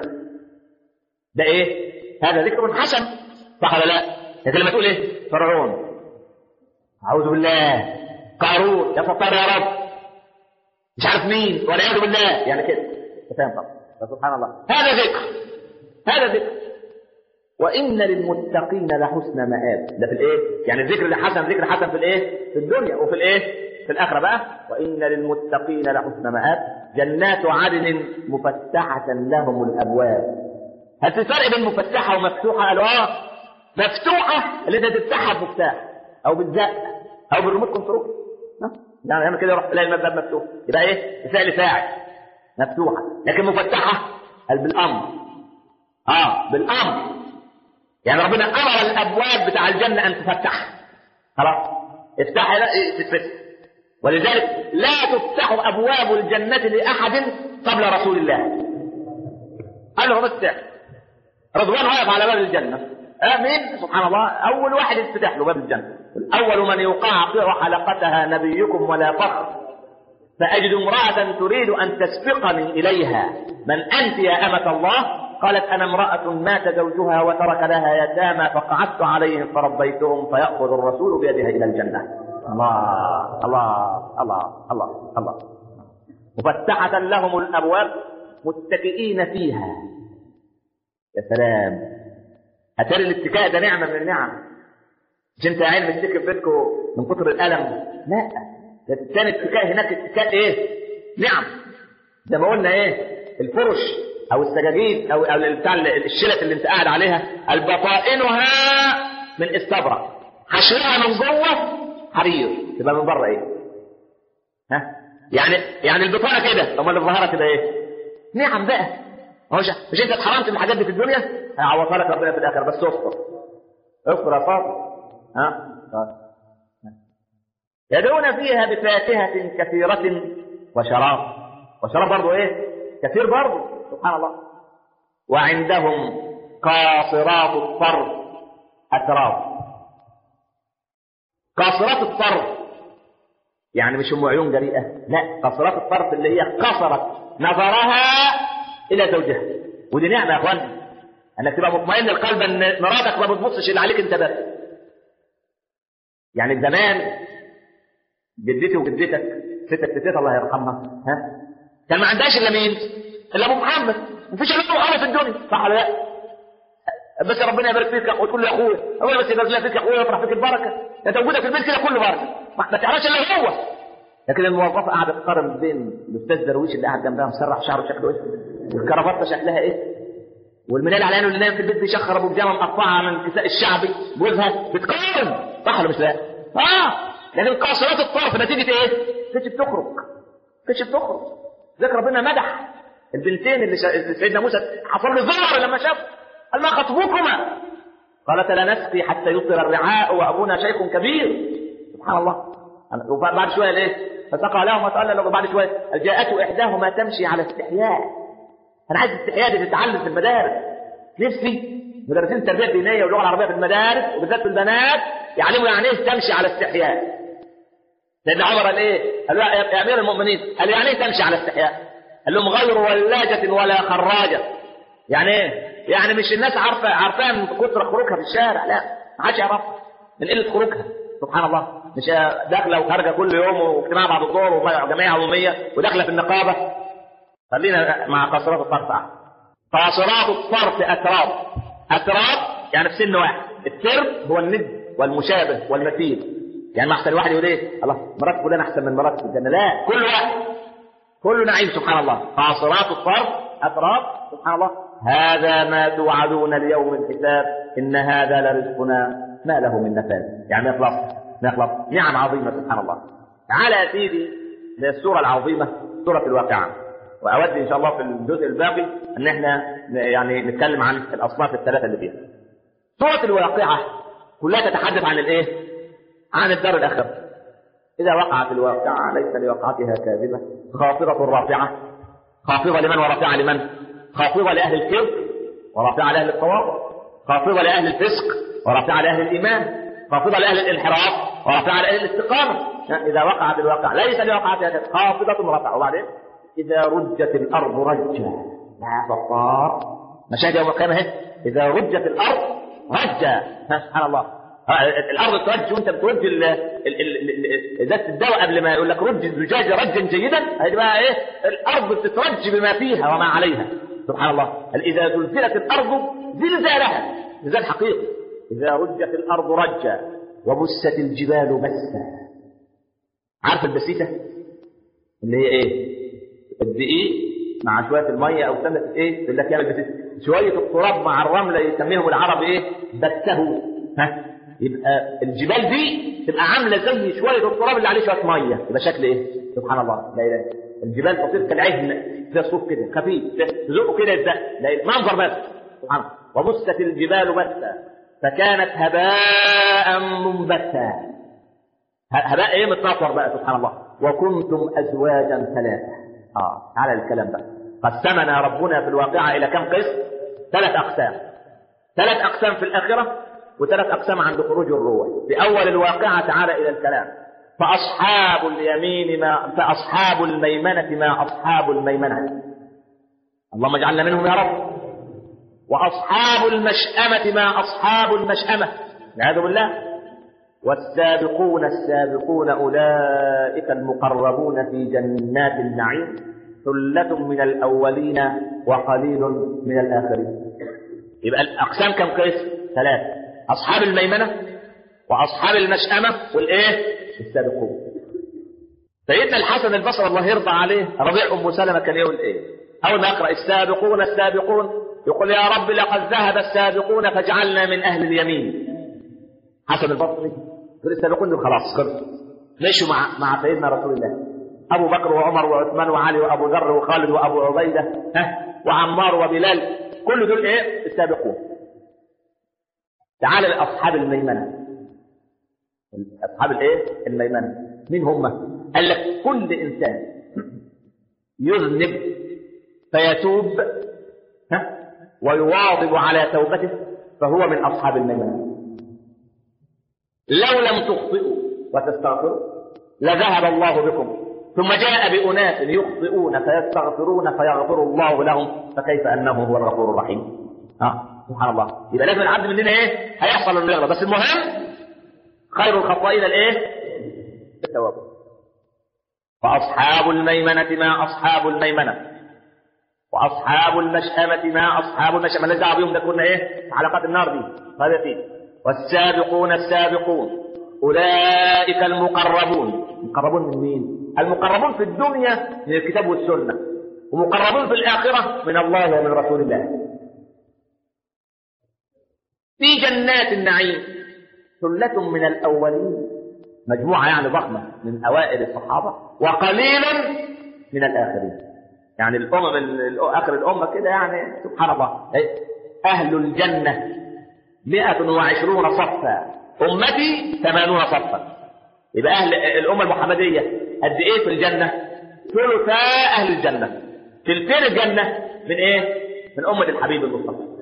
ده ايه هذا ذكر حسن صح ولا لا لكن لما تقول ايه فرعون اعوذ بالله قارون يا ستار يا رب مش عارف مين والعياذ بالله يعني كده أنت فاهم طبعا سبحان الله هذا ذكر هذا ذكر وان للمتقين لحسن مآب ده في الايه يعني الذكر اللي حسن ذكر حسن في الايه في الدنيا وفي الايه في الاخره بقى وان للمتقين لحسن مآب جنات عدن مفتحه لهم الابواب هل في فرق بين مفتحه ومفتوحه قالوا اه مفتوحه اللي انت تفتحها بمفتاح او بالزق او بالريموت كنترول يعني يعمل كده يروح تلاقي الباب مفتوح يبقى ايه بفعل فاعل مفتوحه لكن مفتحه قال بالامر اه بالامر يعني ربنا امر الابواب بتاع الجنه ان تفتح خلاص افتحها لا تتفتح ولذلك لا تفتح ابواب الجنه لاحد قبل رسول الله قال له بس رضوان واقف على باب الجنه امين سبحان الله اول واحد يفتح له باب الجنه اول من يقعقع حلقتها نبيكم ولا فخر فاجد امراه تريد ان تسبقني اليها من انت يا امه الله قالت انا امراه مات زوجها وترك لها يتامى فقعدت عليهم فربيتهم فياخذ الرسول بيدها الى الجنه الله الله الله الله الله مفتحه لهم الابواب متكئين فيها يا سلام اتاري الاتكاء ده نعمه من النعم مش انت قاعد متكئ في بيتكم من كتر الالم لا ده الثاني اتكاء هناك اتكاء ايه نعم زي ما قلنا ايه الفرش او السجاجيد او او بتاع الشلت اللي انت قاعد عليها البطائنها من استبرق حشرها من جوه حرير تبقى من بره ايه ها يعني يعني البطانه كده امال الظاهره تبقى ايه نعم بقى هو مش مش انت اتحرمت من الحاجات دي في الدنيا هيعوضها لك ربنا في الاخر بس اصبر اصبر يا فاضل ها يدعون فيها بفاكهة كثيرة وشراب وشراب برضه ايه كثير برضه سبحان الله وعندهم قاصرات الطرف أتراب قاصرات الطرف يعني مش ام عيون جريئة لا قاصرات الطرف اللي هي قصرت نظرها الى زوجها ودي نعمه يا اخوان انك تبقى مطمئن القلب ان مراتك ما بتبصش اللي عليك انت بس يعني زمان جدتي وجدتك ستك ستك الله يرحمها ها كان ما عندهاش الا مين؟ الا ابو محمد مفيش الا ابو محمد في الدنيا صح ولا لا؟ بس ربنا يبارك فيك وتقول له يا اخويا اول بس يبارك فيك يا اخويا ويفرح فيك البركه انت وجودك في البيت كده كله بركه ما تعرفش الا هو لكن الموظفه قاعده تقارن بين الاستاذ درويش اللي قاعد جنبها مسرح شعره شكله ايه والكرافته شكلها ايه والمنال على اللي نايم في البيت بيشخر ابو بجامه مقطعه من الكساء الشعبي جوزها بتقارن صح ولا مش لا؟ اه لكن قاصرات الطرف نتيجه ايه؟ كانتش بتخرج كانتش بتخرج ذكر ربنا مدح البنتين اللي, شا... اللي سيدنا موسى حصل له ظهر لما شاف قال ما خطبكما؟ قالت لا نسقي حتى يصدر الرعاء وابونا شيخ كبير سبحان الله وبعد شويه ليه؟ فسقى لهم وتألى له بعد شويه جاءته احداهما تمشي على استحياء انا عايز الاستحياء دي تتعلم في المدارس نفسي مدرسين التربيه الدينيه واللغه العربيه في المدارس وبالذات في البنات يعلموا يعني ايه تمشي على استحياء لان عمر قال ايه؟ قال له يا امير المؤمنين قال يعني ايه تمشي على استحياء؟ قال لهم غير ولاجة ولا خراجة يعني ايه؟ يعني مش الناس عارفه عارفاها من كتر خروجها في الشارع لا ما حدش يعرفها من قله خروجها سبحان الله مش داخله وخارجه كل يوم واجتماع بعد الظهر وجمعيه عموميه وداخله في النقابه خلينا مع قاصرات الطرف قاصرات الطرف اتراب اتراب يعني في سن واحد الترب هو الند والمشابه والمثيل يعني ما احسن واحد يقول ايه الله مرات فلان احسن من مرات في الجنه لا كل واحد كل نعيم سبحان الله قاصرات الطرف اتراب سبحان الله هذا ما توعدون ليوم الحساب ان هذا لرزقنا ما له من نفاذ يعني ما يخلص ما يخلص نعم عظيمه سبحان الله تعالى يا سيدي للسوره العظيمه سوره الواقعه واود ان شاء الله في الجزء الباقي ان احنا يعني نتكلم عن الاصناف الثلاثه اللي فيها سوره الواقعه كلها تتحدث عن الايه عن الدار الاخره اذا وقعت الواقعه ليس لوقعتها كاذبه خافضه رافعه خافضه لمن ورافعه لمن خافضه لاهل الكبر ورافعة لأهل التواضع خافضة لأهل الفسق ورافعة لأهل الإيمان خافضة لأهل الانحراف ورافعة لأهل الاستقامة إذا وقعت الواقع ليس لوقعتها خافضة رفع وبعدين إذا رجت الأرض رجا يا بطار مشاهد يوم القيامة اهي إذا رجت الأرض رجا سبحان الله الارض ترج وانت بترج ازازه الدواء قبل ما يقول لك رج الزجاج رجا جيدا هذه بقى ايه الارض بتترج بما فيها وما عليها سبحان الله اذا زلزلت الارض زلزالها زلزال حقيقي اذا رجت الارض رجا وبست الجبال بسا عارف البسيته اللي هي ايه الدقيق مع شويه الميه او سنه ايه يقول لك يعمل بسيته شويه التراب مع الرمله يسميهم العرب ايه بسه ها يبقى الجبال دي تبقى عامله زي شويه التراب اللي عليه شويه ميه يبقى شكل ايه؟ سبحان الله لا اله الجبال تصير كالعهن زي الصوف كده خفيف تزقه كده يزق لا منظر بس سبحان الله وبست الجبال بسا فكانت هباء منبثا هباء ايه متنطر بقى سبحان الله وكنتم ازواجا ثلاثه اه تعالى الكلام بقى قسمنا ربنا في الواقعه الى كم قسم؟ ثلاث اقسام ثلاث اقسام في الاخره وثلاث أقسام عند خروج الروح في أول الواقعة تعالى إلى الكلام فأصحاب اليمين ما فأصحاب الميمنة ما أصحاب الميمنة اللهم اجعلنا منهم يا رب وأصحاب المشأمة ما أصحاب المشأمة والعياذ بالله والسابقون السابقون أولئك المقربون في جنات النعيم ثلة من الأولين وقليل من الآخرين يبقى الأقسام كم قسم؟ ثلاثة أصحاب الميمنة وأصحاب المشأمة والإيه؟ السابقون. سيدنا الحسن البصري الله يرضى عليه ربيع أم سلمة كان يقول إيه؟ أول ما يقرأ السابقون السابقون يقول يا رب لقد ذهب السابقون فاجعلنا من أهل اليمين. حسن البصري يقول السابقون دول خلاص خلصوا. مشوا مع مع سيدنا رسول الله. أبو بكر وعمر وعثمان وعلي وأبو ذر وخالد وأبو عبيدة ها وعمار وبلال كل دول إيه؟ السابقون. تعال لأصحاب الميمنة أصحاب الإيه؟ الميمنة مين هم؟ قال لك كل إنسان يذنب فيتوب ها؟ ويواظب على توبته فهو من أصحاب الميمنة لو لم تخطئوا وتستغفروا لذهب الله بكم ثم جاء بأناس يخطئون فيستغفرون فيغفر الله لهم فكيف أنه هو الغفور الرحيم ها سبحان الله يبقى لازم العبد مننا ايه هيحصل انه يغلط بس المهم خير الخطائين الايه التواب فاصحاب الميمنه ما اصحاب الميمنه واصحاب المشأمه ما اصحاب المشأمه اللي دعوا بيهم ده كنا ايه حلقات النار دي هذا فيه والسابقون السابقون اولئك المقربون مقربون من مين المقربون في الدنيا من الكتاب والسنه ومقربون في الاخره من الله ومن رسول الله في جنات النعيم ثلة من الأولين مجموعة يعني ضخمة من أوائل الصحابة وقليل من الآخرين يعني الأمم آخر الأمة كده يعني سبحان الله أهل الجنة مئة وعشرون صفا أمتي ثمانون صفا يبقى أهل الأمة المحمدية قد إيه في الجنة؟ ثلثا أهل الجنة تلتين الجنة من إيه؟ من أمة الحبيب المصطفى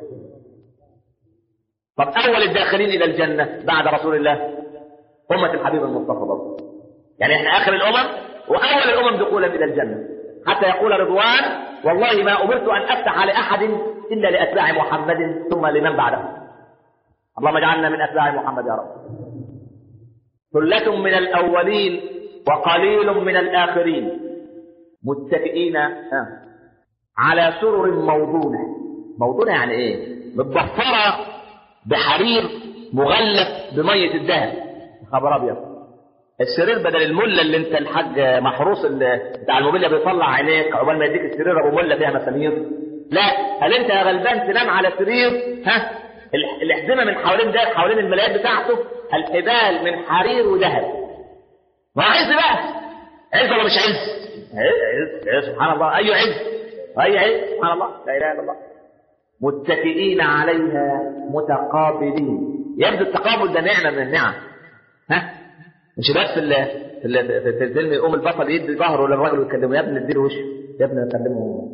طب أول الداخلين إلى الجنة بعد رسول الله أمة الحبيب المصطفى برضه يعني إحنا آخر الأمم وأول الأمم دخولا إلى الجنة حتى يقول رضوان والله ما أمرت أن أفتح لأحد إلا لأتباع محمد ثم لمن بعده اللهم اجعلنا من أتباع محمد يا رب ثلة من الأولين وقليل من الآخرين متكئين على سرر موضونة موضونة يعني إيه؟ متضفرة بحرير مغلف بمية الذهب خبر أبيض السرير بدل الملة اللي انت الحاج محروس اللي بتاع الموبيليا بيطلع عينيك عقبال ما يديك السرير ابو مله فيها مسامير لا هل انت يا غلبان تنام على سرير ها الاحزمه من حوالين ده حوالين الملايات بتاعته الحبال من حرير وذهب ما عز بقى عز ولا مش عز؟ عز عز سبحان الله اي عز اي عز سبحان الله لا اله الا الله متكئين عليها متقابلين يبدو التقابل ده نعمه من النعم ها مش بس في في في الفيلم يقوم البطل يدي ظهره للراجل ويكلمه يا ابني اديله وشه يا ابني كلمه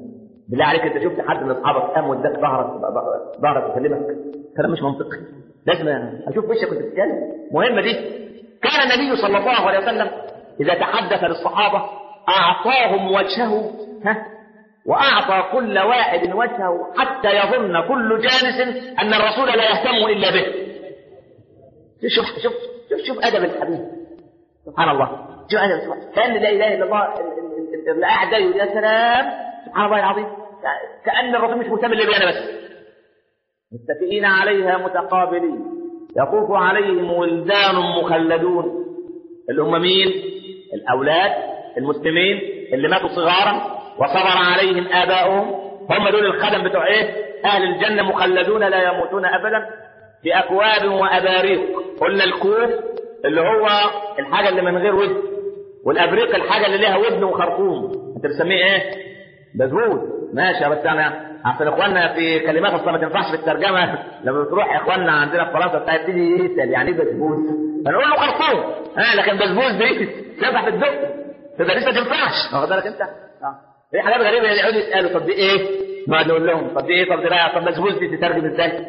بالله عليك انت شفت حد من اصحابك قام واداك ظهرك ظهرك يكلمك كلام مش منطقي لازم اشوف وشك وانت بتتكلم مهمه دي كان النبي صلى الله عليه وسلم اذا تحدث للصحابه اعطاهم وجهه ها واعطى كل واحد وجهه حتى يظن كل جالس ان الرسول لا يهتم الا به شوف شوف شوف شوف ادب الحبيب سبحان الله شوف ادب سبحان كان لا اله الا الله اللي قاعد ده يقول يا سلام سبحان الله العظيم كان الرسول مش مهتم الا بي انا بس متكئين عليها متقابلين يطوف عليهم ولدان مخلدون اللي هم مين الاولاد المسلمين اللي ماتوا صغارا وصبر عليهم اباؤهم هم دول الخدم بتوع ايه اهل الجنه مخلدون لا يموتون ابدا في اكواب واباريق قلنا الكوب اللي هو الحاجه اللي من غير ودن والابريق الحاجه اللي لها ودن وخرطوم انت بتسميه ايه بزبوط ماشي بس انا عشان اخواننا في كلمات اصلا ما تنفعش في الترجمه لما بتروح اخواننا عندنا في فرنسا بتاع يبتدي يسال يعني ايه بسبوس فنقول له خرطوم ها لكن بسبوس دي تنفع في الدق تبقى لسه ما تنفعش واخد بالك انت اه في حاجات غريبه يقعدوا يسالوا طب دي ايه؟ نقعد نقول لهم طب دي ايه طب دي بقى طب بسبوس دي تترجم ازاي؟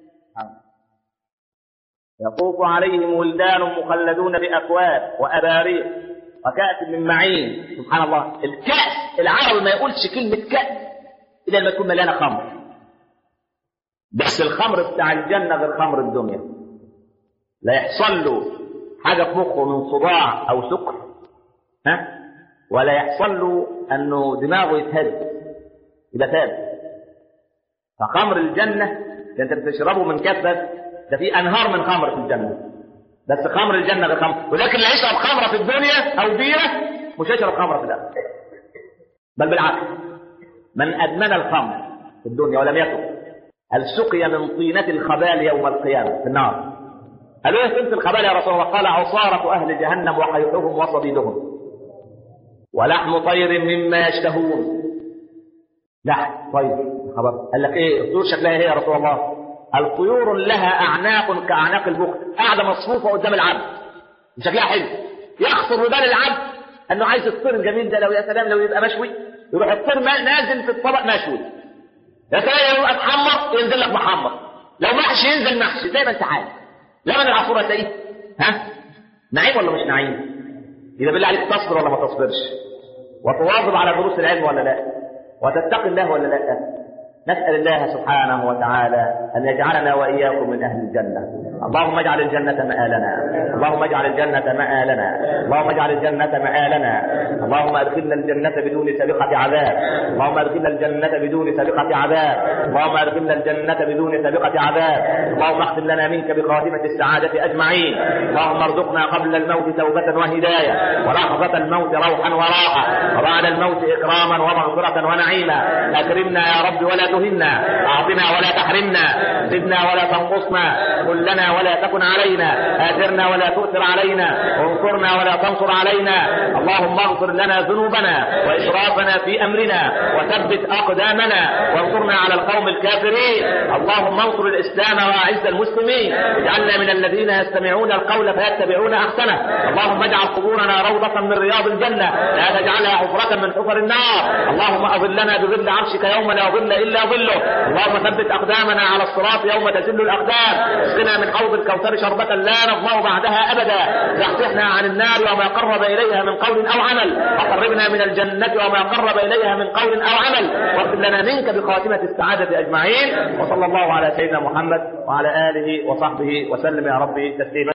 يطوف عليهم ولدان مخلدون باكواب واباريق وكأس من معين سبحان الله الكأس العربي ما يقولش كلمة كأس إلا لما تكون مليانة خمر بس الخمر بتاع الجنة غير خمر الدنيا لا يحصل له حاجة في مخه من صداع أو سكر ها ولا يحصل له أنه دماغه يتهز يبقى تاب فخمر الجنة أنت بتشربه من كاس بس ده في أنهار من خمر في الجنة بس خمر الجنة غير خمر ولكن اللي يشرب خمرة في الدنيا أو بيرة مش هيشرب خمرة في الآخرة بل بالعكس من أدمن الخمر في الدنيا ولم يتب هل سقي من طينة الخبال يوم القيامة في النار قالوا ايه طينة الخبال يا رسول الله قال عصارة أهل جهنم وحيحهم وصديدهم ولحم طير مما يشتهون لحم طير خبر قال لك ايه الطيور شكلها ايه يا رسول الله الطيور لها اعناق كاعناق البخت قاعده مصفوفه قدام العبد شكلها حلو يخطر ببال العبد انه عايز الطير الجميل ده لو يا سلام لو يبقى مشوي يروح الطير نازل في الطبق مشوي يا سلام لو يبقى محمر ينزل لك محمر لو محشي ينزل محشي زي ما انت عايز لمن العصفور هتلاقيه ها نعيم ولا مش نعيم اذا بالله عليك تصبر ولا ما تصبرش وتواظب على دروس العلم ولا لا وتتقي الله ولا لا نسأل الله سبحانه وتعالى أن يجعلنا وإياكم من أهل الجنة اللهم اجعل الجنة مآلنا اللهم اجعل الجنة مآلنا اللهم اجعل الجنة مآلنا اللهم أدخلنا الجنة بدون سابقة عذاب اللهم أدخلنا الجنة بدون سابقة عذاب اللهم أدخلنا الجنة بدون سابقة عذاب اللهم اختم لنا منك بخاتمة السعادة أجمعين اللهم ارزقنا قبل الموت توبة وهداية ولحظة الموت روحا وراحة وبعد الموت إكراما ومغفرة ونعيما أكرمنا يا رب ولا تهنا أعطنا ولا تحرمنا زدنا ولا تنقصنا قل لنا ولا تكن علينا آثرنا ولا تؤثر علينا وانصرنا ولا تنصر علينا اللهم اغفر لنا ذنوبنا وإسرافنا في أمرنا وثبت أقدامنا وانصرنا على القوم الكافرين اللهم انصر الإسلام وأعز المسلمين اجعلنا من الذين يستمعون القول فيتبعون أحسنه اللهم اجعل قبورنا روضة من رياض الجنة لا تجعلها حفرة من حفر النار اللهم أظلنا بظل عرشك يوم لا ظل إلا ظله اللهم ثبت أقدامنا على الصراط يوم تزل الأقدام اسقنا من حوض الكوثر شربة لا نظمأ بعدها أبدا زحزحنا عن النار وما قرب إليها من قول أو عمل وقربنا من الجنة وما قرب إليها من قول أو عمل واغفر لنا منك بخاتمة السعادة أجمعين وصلى الله على سيدنا محمد وعلى آله وصحبه وسلم يا رب تسليما